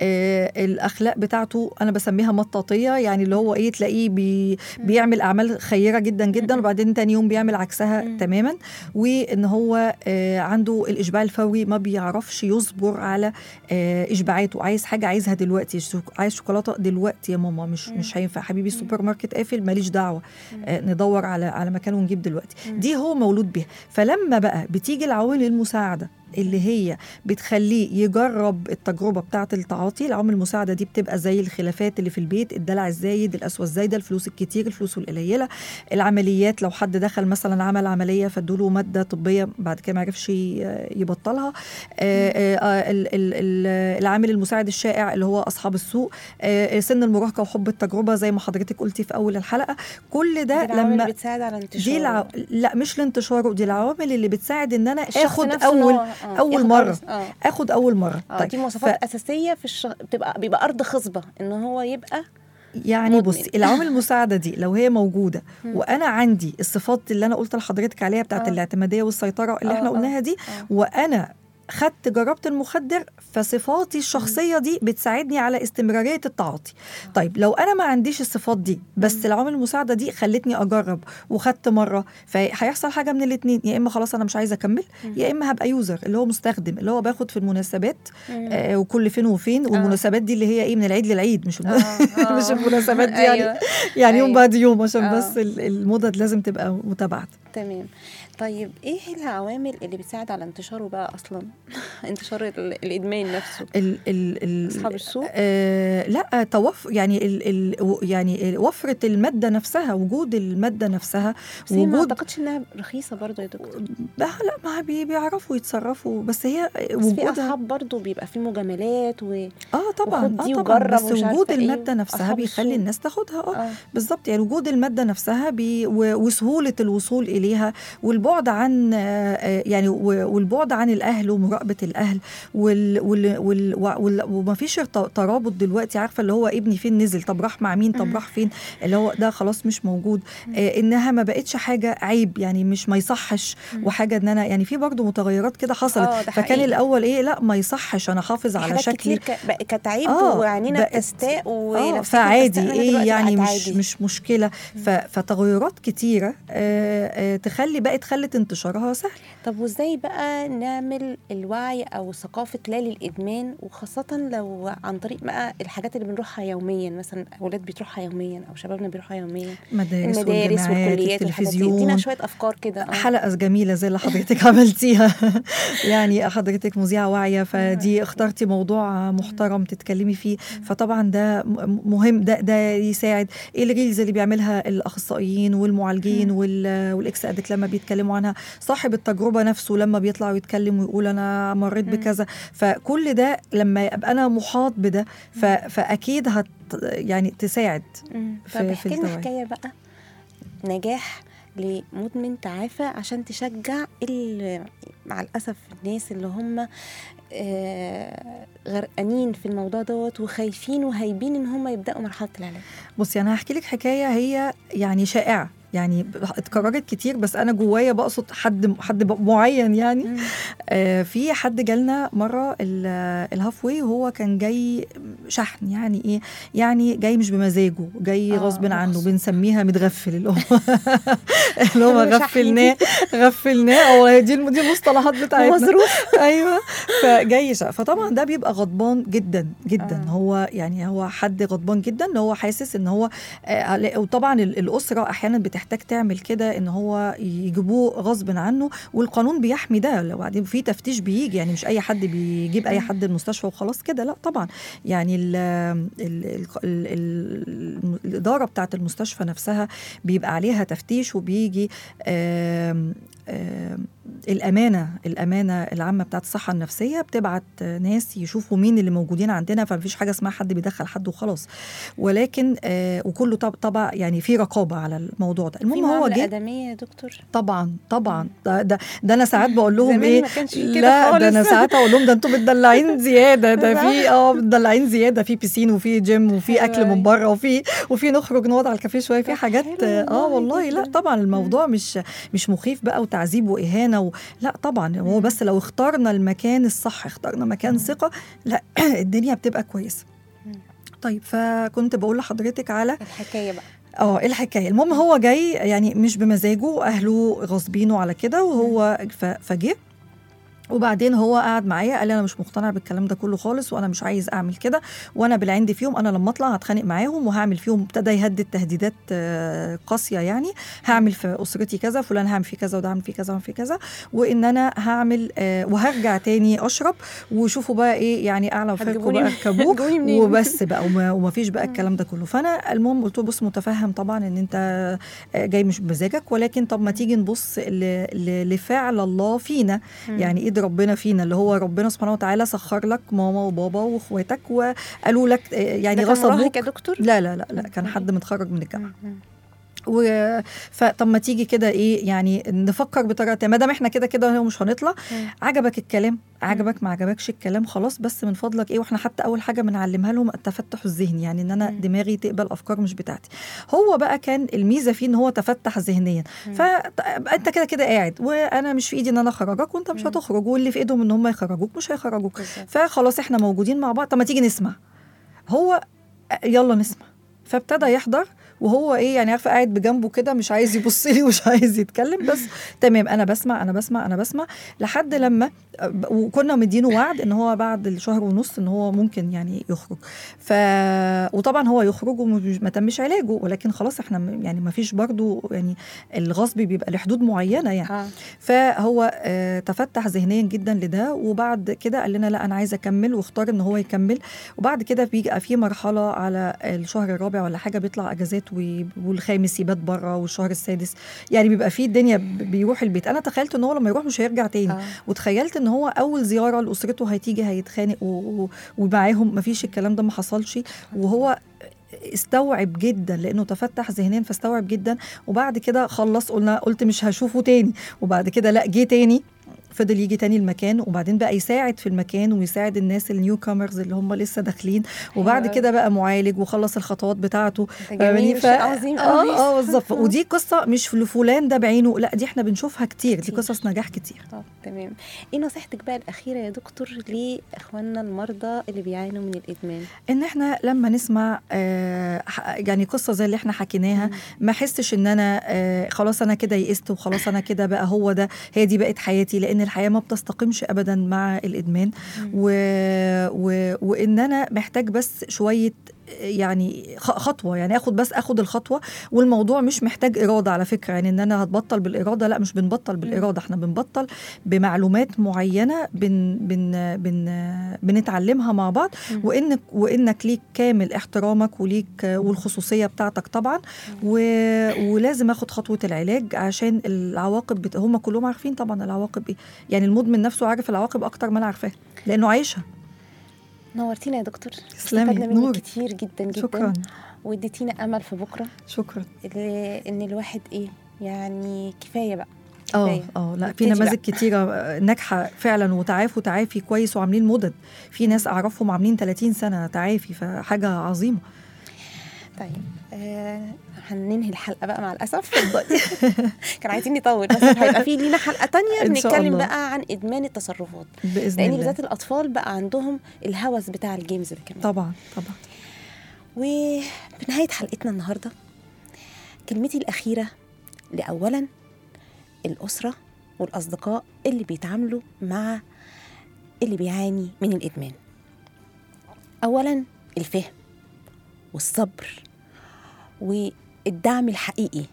آه الاخلاق بتاعته انا بسميها مطاطيه يعني اللي هو ايه تلاقيه بي بيعمل اعمال خيره جدا جدا وبعدين تاني يوم بيعمل عكسها مم. تماما وان هو آه عنده الاشباع الفوري ما بيعرفش يصبر على آه اشباعاته عايز حاجه عايزها دلوقتي شوك- عايز شوكولاته دلوقتي يا ماما مش مم. مش هينفع حبيبي السوبر ماركت قافل ماليش دعوه آه ندور على على مكان ونجيب دلوقتي مم. دي هو مولود بيها فلما بقى بتيجي العوامل المساعده اللي هي بتخليه يجرب التجربه بتاعه التعاطي العوامل المساعده دي بتبقى زي الخلافات اللي في البيت الدلع الزايد القسوه الزايده الفلوس الكتير الفلوس القليله العمليات لو حد دخل مثلا عمل عمليه فادوله ماده طبيه بعد كده ما عرفش ي- يبطلها آه، آه، آه، ال- ال- ال- العامل المساعد الشائع اللي هو اصحاب السوق آه، سن المراهقه وحب التجربه زي ما حضرتك قلتي في اول الحلقه كل ده دي العوامل لما اللي بتساعد على انتشاره دي الع... لا مش الانتشار دي العوامل اللي بتساعد ان انا الشخص اخد نفسه إن اول هو- آه، أول ياخد مرة. اه اخد اول مره اه دي مواصفات اساسيه في الشخ... بتبقى بيبقى ارض خصبه ان هو يبقى يعني مدمن. بصي العوامل المساعده دي لو هي موجوده مم. وانا عندي الصفات اللي انا قلت لحضرتك عليها بتاعت آه. الاعتماديه والسيطره اللي آه، احنا آه، قلناها دي آه. وانا خدت جربت المخدر فصفاتي الشخصيه دي بتساعدني على استمراريه التعاطي طيب لو انا ما عنديش الصفات دي بس العوامل المساعده دي خلتني اجرب وخدت مره فهيحصل حاجه من الاثنين يا اما خلاص انا مش عايزه اكمل يا اما هبقى يوزر اللي هو مستخدم اللي هو باخد في المناسبات آه وكل فين وفين والمناسبات دي اللي هي ايه من العيد للعيد مش آه، آه. مش المناسبات دي يعني أيوة. يعني يوم أيوة. بعد يوم عشان آه. بس ال- المدد لازم تبقى متابعه تمام طيب ايه العوامل اللي بتساعد على انتشاره بقى اصلا انتشار ال- الادمان نفسه ال ال ال اصحاب السوق آه لا توف يعني ال ال و- يعني ال- وفره الماده نفسها وجود الماده نفسها بس هي ما وجود اعتقدش انها رخيصه برضو يا دكتور لا لا ما بي- بيعرفوا يتصرفوا بس هي بس في وجودها اصحاب برضو بيبقى في مجاملات و اه طبعا وخد دي اه طبعا وجرب بس ومش وجود عارفة إيه. الماده نفسها أصحاب بيخلي السوق. الناس تاخدها اه اه بالظبط يعني وجود المادة نفسها بي و- وسهولة الوصول إليها والبعد عن آه، آه، يعني و- والبعد عن الأهل ومراقبة الأهل وال وال وال وال وما فيش ارت- ترابط دلوقتي عارفة اللي هو ابني فين نزل طب راح مع مين طب راح فين اللي هو ده خلاص مش موجود آه إنها ما بقتش حاجة عيب يعني مش ما يصحش وحاجة إن أنا يعني في برضو متغيرات كده حصلت آه، ده فكان حقيقي. الأول إيه لا ما يصحش أنا أحافظ على حاجات شكلي كتير ك- بق- كانت عيب آه، وعينينا بقت- بتستاء اه ونفسيتنا فعادي بتستاء، ايه دلوقتي يعني بقت مش عادي. مش مشكله ف- فتغيرات كتيره آه آه تخلي بقت خلت انتشارها سهل طب وازاي بقى نعمل الوعي او ثقافه لا للادمان وخاصه لو عن طريق بقى الحاجات اللي بنروحها يوميا مثلا اولاد بيروحها يوميا او شبابنا بيروحها يوميا مدارس المدارس والجامعات والكليات والحاجات دي ادينا التلفزيون شويه افكار كده آه. حلقة جميلة زي اللي حضرتك عملتيها يعني حضرتك مذيعة واعية فدي اخترتي موضوع محترم تتكلمي فيه فطبعا ده م- مهم ده ده يساعد الريلز اللي بيعملها الأخصائيين والمعالجين وال- والإكس أدك لما بيتكلموا عنها صاحب التجربة نفسه لما بيطلع ويتكلم ويقول أنا مريت بكذا فكل ده لما يبقى أنا محاط بده ف- فأكيد هت يعني تساعد مم. في- طب في احكي لنا التوعية. حكايه بقى نجاح لمدمن تعافى عشان تشجع ال- مع الاسف الناس اللي هم آه، غرقانين في الموضوع دوت وخايفين وهايبين ان هم يبداوا مرحله العلاج بصي انا هحكي لك حكايه هي يعني شائعه يعني اتكررت كتير بس انا جوايا بقصد حد حد معين يعني آه في حد جالنا مره ال- الهاف واي وهو كان جاي شحن يعني ايه يعني جاي مش بمزاجه جاي آه، غصب عنه مغصوب. بنسميها متغفل اللي هو اللي هو حلو شحن غفلناه غفلناه او دي دي المصطلحات بتاعتنا مظروف ايوه فجاي شق. فطبعا ده بيبقى غضبان جدا جدا آه. آه. هو يعني هو حد غضبان جدا ان هو حاسس ان هو آه وطبعا ال- الاسره احيانا بتحتاج تعمل كده ان هو يجيبوه غصب عنه والقانون بيحمي ده لو بعدين في تفتيش بيجي يعني مش اي حد بيجيب اي حد المستشفى وخلاص كده لا طبعا يعني ال ال ال ال ال الاداره بتاعه المستشفى نفسها بيبقى عليها تفتيش وبيجي آم آم الامانه الامانه العامه بتاعت الصحه النفسيه بتبعت ناس يشوفوا مين اللي موجودين عندنا فمفيش حاجه اسمها حد بيدخل حد وخلاص ولكن آه وكله طب طبعا يعني في رقابه على الموضوع ده في المهم هو معامله جه ادميه يا دكتور طبعا طبعا ده ده, ده انا ساعات بقول لهم زمان ايه ما كانش في كده لا ده انا خالص. ساعات اقول لهم ده انتوا متدلعين زياده ده صح. في اه متدلعين زياده في بيسين وفي جيم وفي حلو اكل أوي. من بره وفي وفي نخرج نقعد على الكافيه شويه في طب حاجات حلو اه والله والله لا جداً. طبعا الموضوع مش مش مخيف بقى وتعذيب واهانه معانا و... لا طبعا هو بس لو اخترنا المكان الصح اخترنا مكان ثقه لا الدنيا بتبقى كويسه طيب فكنت بقول لحضرتك على الحكايه بقى اه ايه الحكايه المهم هو جاي يعني مش بمزاجه اهله غاصبينه على كده وهو ف- فجه وبعدين هو قعد معايا قال لي انا مش مقتنع بالكلام ده كله خالص وانا مش عايز اعمل كده وانا بالعند فيهم انا لما اطلع هتخانق معاهم وهعمل فيهم ابتدى يهدد تهديدات آه، قاسيه يعني هعمل في اسرتي كذا فلان هعمل فيه كذا وده هعمل فيه كذا وهعمل فيه كذا وان انا هعمل آه، وهرجع تاني اشرب وشوفوا بقى ايه يعني اعلى وفاكوا هتجيبوني بقى من- اركبوه هتجيبوني منين؟ وبس بقى وما, وما فيش بقى الكلام ده كله فانا المهم قلت له بص متفهم طبعا ان انت آه، جاي مش بمزاجك ولكن طب ما تيجي نبص ل- ل- لفعل الله فينا يعني ايد ربنا فينا اللي هو ربنا سبحانه وتعالى سخر لك ماما وبابا واخواتك وقالوا لك آه، يعني ده كان غصبوك مراهق يا دكتور لا لا لا لا كان حد متخرج من الجامعه مم. و... فطب ما تيجي كده ايه يعني نفكر بطريقه تانية. ما دام احنا كده كده هو مش هنطلع مم. عجبك الكلام عجبك ما عجبكش الكلام خلاص بس من فضلك ايه واحنا حتى اول حاجه بنعلمها لهم التفتح الذهني يعني ان انا مم. دماغي تقبل افكار مش بتاعتي هو بقى كان الميزه فيه ان هو تفتح ذهنيا فانت كده كده قاعد وانا مش في ايدي ان انا اخرجك وانت مش مم. هتخرج واللي في ايدهم ان هم يخرجوك مش هيخرجوك بالظبط. فخلاص احنا موجودين مع بعض طب ما تيجي نسمع هو يلا نسمع فابتدى يحضر وهو ايه يعني عارفه قاعد بجنبه كده مش عايز يبص لي ومش عايز يتكلم بس تمام انا بسمع انا بسمع انا بسمع لحد لما وكنا مدينه وعد ان هو بعد الشهر ونص ان هو ممكن يعني يخرج ف وطبعا هو يخرج وما تمش علاجه ولكن خلاص احنا م- يعني ما فيش برضه يعني الغصب بيبقى لحدود معينه يعني اه فهو آه، تفتح ذهنيا جدا لده وبعد كده قال لنا لا انا عايز اكمل واختار ان هو يكمل وبعد كده بيبقى في مرحله على الشهر الرابع ولا حاجه بيطلع اجازات وي- والخامس يبات بره والشهر السادس يعني بيبقى في الدنيا ب- بيروح البيت انا تخيلت ان هو لما يروح مش هيرجع تاني آه. وتخيلت ان هو اول زياره لاسرته هتيجي هيتخانق و- و- ومعاهم مفيش الكلام ده ما حصلش وهو استوعب جدا لانه تفتح ذهنيا فاستوعب جدا وبعد كده خلص قلنا قلت مش هشوفه تاني وبعد كده لا جه تاني فضل يجي تاني المكان وبعدين بقى يساعد في المكان ويساعد الناس النيو كامرز اللي هم لسه داخلين وبعد أوي. كده بقى معالج وخلص الخطوات بتاعته ده فاهماني؟ جميل ف- شيء عظيم قوي اه اه بالظبط ودي قصه مش لفلان ده بعينه لا دي احنا بنشوفها كتير دي كتير. قصص نجاح كتير اه تمام ايه نصيحتك بقى الاخيره يا دكتور لاخواننا المرضى اللي بيعانوا من الادمان ان احنا لما نسمع آه ح- يعني قصه زي اللي احنا حكيناها ما احسش ان انا آه خلاص انا كده يئست وخلاص انا كده بقى هو ده هي دي بقت حياتي لان الحياه ما بتستقيمش ابدا مع الادمان و و وان انا محتاج بس شويه يعني خ- خطوه يعني اخد بس اخد الخطوه والموضوع مش محتاج اراده على فكره يعني ان انا هتبطل بالاراده لا مش بنبطل بالاراده احنا بنبطل بمعلومات معينه بن بن بن بنتعلمها مع بعض وانك وانك ليك كامل احترامك وليك والخصوصيه بتاعتك طبعا و ولازم اخد خطوه العلاج عشان العواقب بت... هم كلهم عارفين طبعا العواقب ايه يعني المدمن نفسه عارف العواقب اكتر ما انا عارفاها لانه عايشها نورتينا يا دكتور تسلمي، استفدنا منك نورك. كتير جدا جدا شكرا واديتينا امل في بكره شكرا اللي- ان الواحد ايه يعني كفايه بقى اه كفايه اه لا في نبتدي نماذج بقى. كتيره آه، ناجحه فعلا وتعافوا تعافي كويس وعاملين مدد في ناس اعرفهم عاملين 30 سنه تعافي فحاجه عظيمه طيب آه هننهي الحلقه بقى مع الاسف كان عايزين نطول بس هيبقى في لينا حلقه تانية إن شاء بنتكلم الله. بقى عن ادمان التصرفات باذن لان الله بالذات الاطفال بقى عندهم الهوس بتاع الجيمز ده كمان طبعا طبعا وبنهاية حلقتنا النهاردة كلمتي الأخيرة لأولا الأسرة والأصدقاء اللي بيتعاملوا مع اللي بيعاني من الإدمان أولا الفهم والصبر والدعم الحقيقي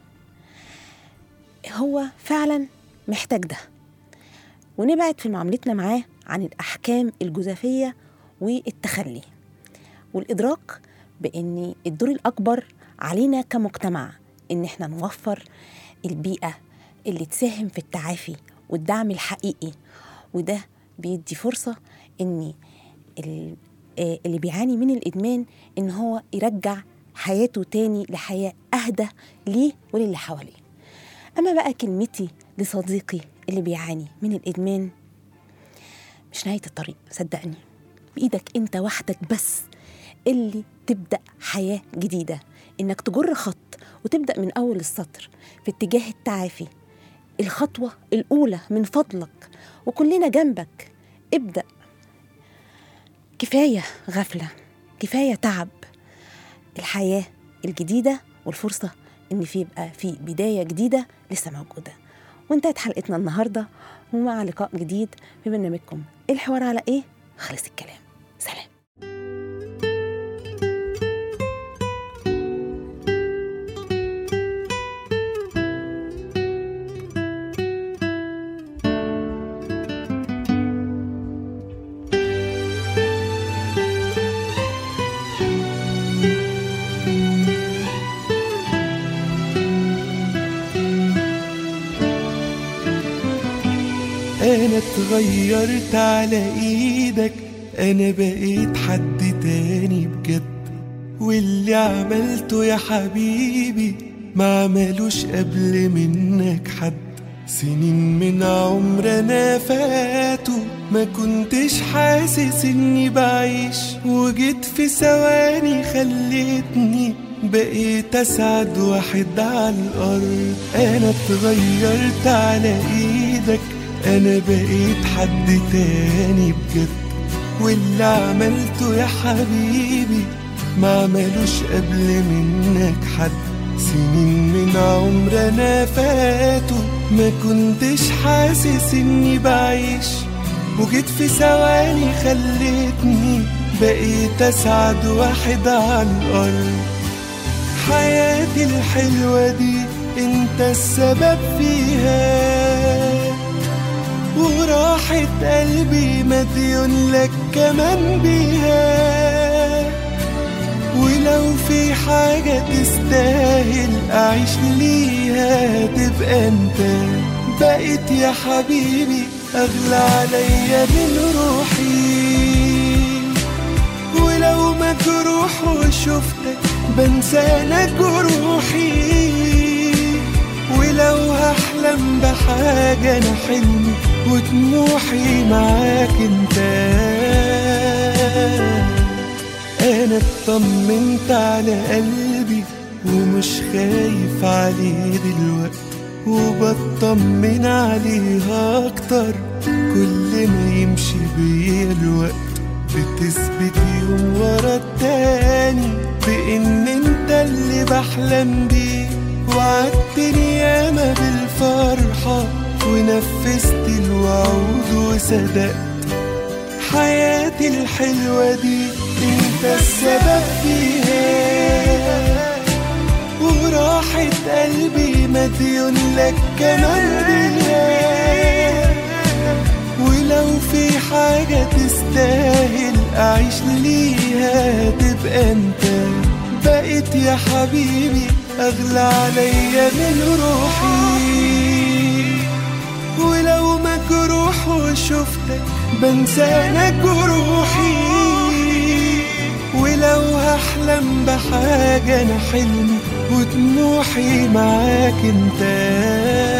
هو فعلا محتاج ده ونبعد في معاملتنا معاه عن الأحكام الجزافية والتخلي والإدراك بأن الدور الأكبر علينا كمجتمع إن إحنا نوفر البيئة اللي تساهم في التعافي والدعم الحقيقي وده بيدي فرصة إن ال- آه اللي بيعاني من الإدمان إن هو يرجع حياته تاني لحياة أهدى ليه وللي حواليه أما بقى كلمتي لصديقي اللي بيعاني من الإدمان مش نهاية الطريق صدقني بإيدك أنت وحدك بس اللي تبدأ حياة جديدة إنك تجر خط وتبدأ من أول السطر في اتجاه التعافي الخطوة الأولى من فضلك وكلنا جنبك ابدأ كفاية غفلة كفاية تعب الحياة الجديدة والفرصة إن في يبقى في بداية جديدة لسه موجودة وانتهت حلقتنا النهاردة ومع لقاء جديد في برنامجكم الحوار على إيه؟ خلص الكلام سلام انا اتغيرت على ايدك انا بقيت حد تاني بجد واللي عملته يا حبيبي ما عملوش قبل منك حد سنين من عمرنا فاتوا ما كنتش حاسس اني بعيش وجيت في ثواني خلتني بقيت اسعد واحد على الارض انا اتغيرت على ايدك انا بقيت حد تاني بجد واللي عملته يا حبيبي ما عملوش قبل منك حد سنين من عمرنا فاتوا ما كنتش حاسس اني بعيش وجيت في ثواني خلتني بقيت اسعد واحد على الارض حياتي الحلوة دي انت السبب فيها وراحة قلبي مديون لك كمان بيها ولو في حاجة تستاهل أعيش ليها تبقى أنت بقيت يا حبيبي أغلى عليا من روحي ولو مجروح وشفتك بنسى أنا جروحي ولو هحلم بحاجة أنا حلمي وطموحي معاك انت أنا اطمنت على قلبي ومش خايف عليه دلوقتي وبطمن عليه أكتر كل ما يمشي بيا الوقت بتثبت يوم ورا التاني بإن انت اللي بحلم بيه وعدتني ياما بالفرحة ونفذت الوعود وصدقت حياتي الحلوة دي انت السبب فيها وراحة قلبي مديون لك كمان بيها ولو في حاجة تستاهل أعيش ليها تبقى أنت بقيت يا حبيبي أغلى عليا من روحي ولو مجروح وشفتك بنسى أنا جروحي ولو هحلم بحاجة أنا حلمي وطموحي معاك انت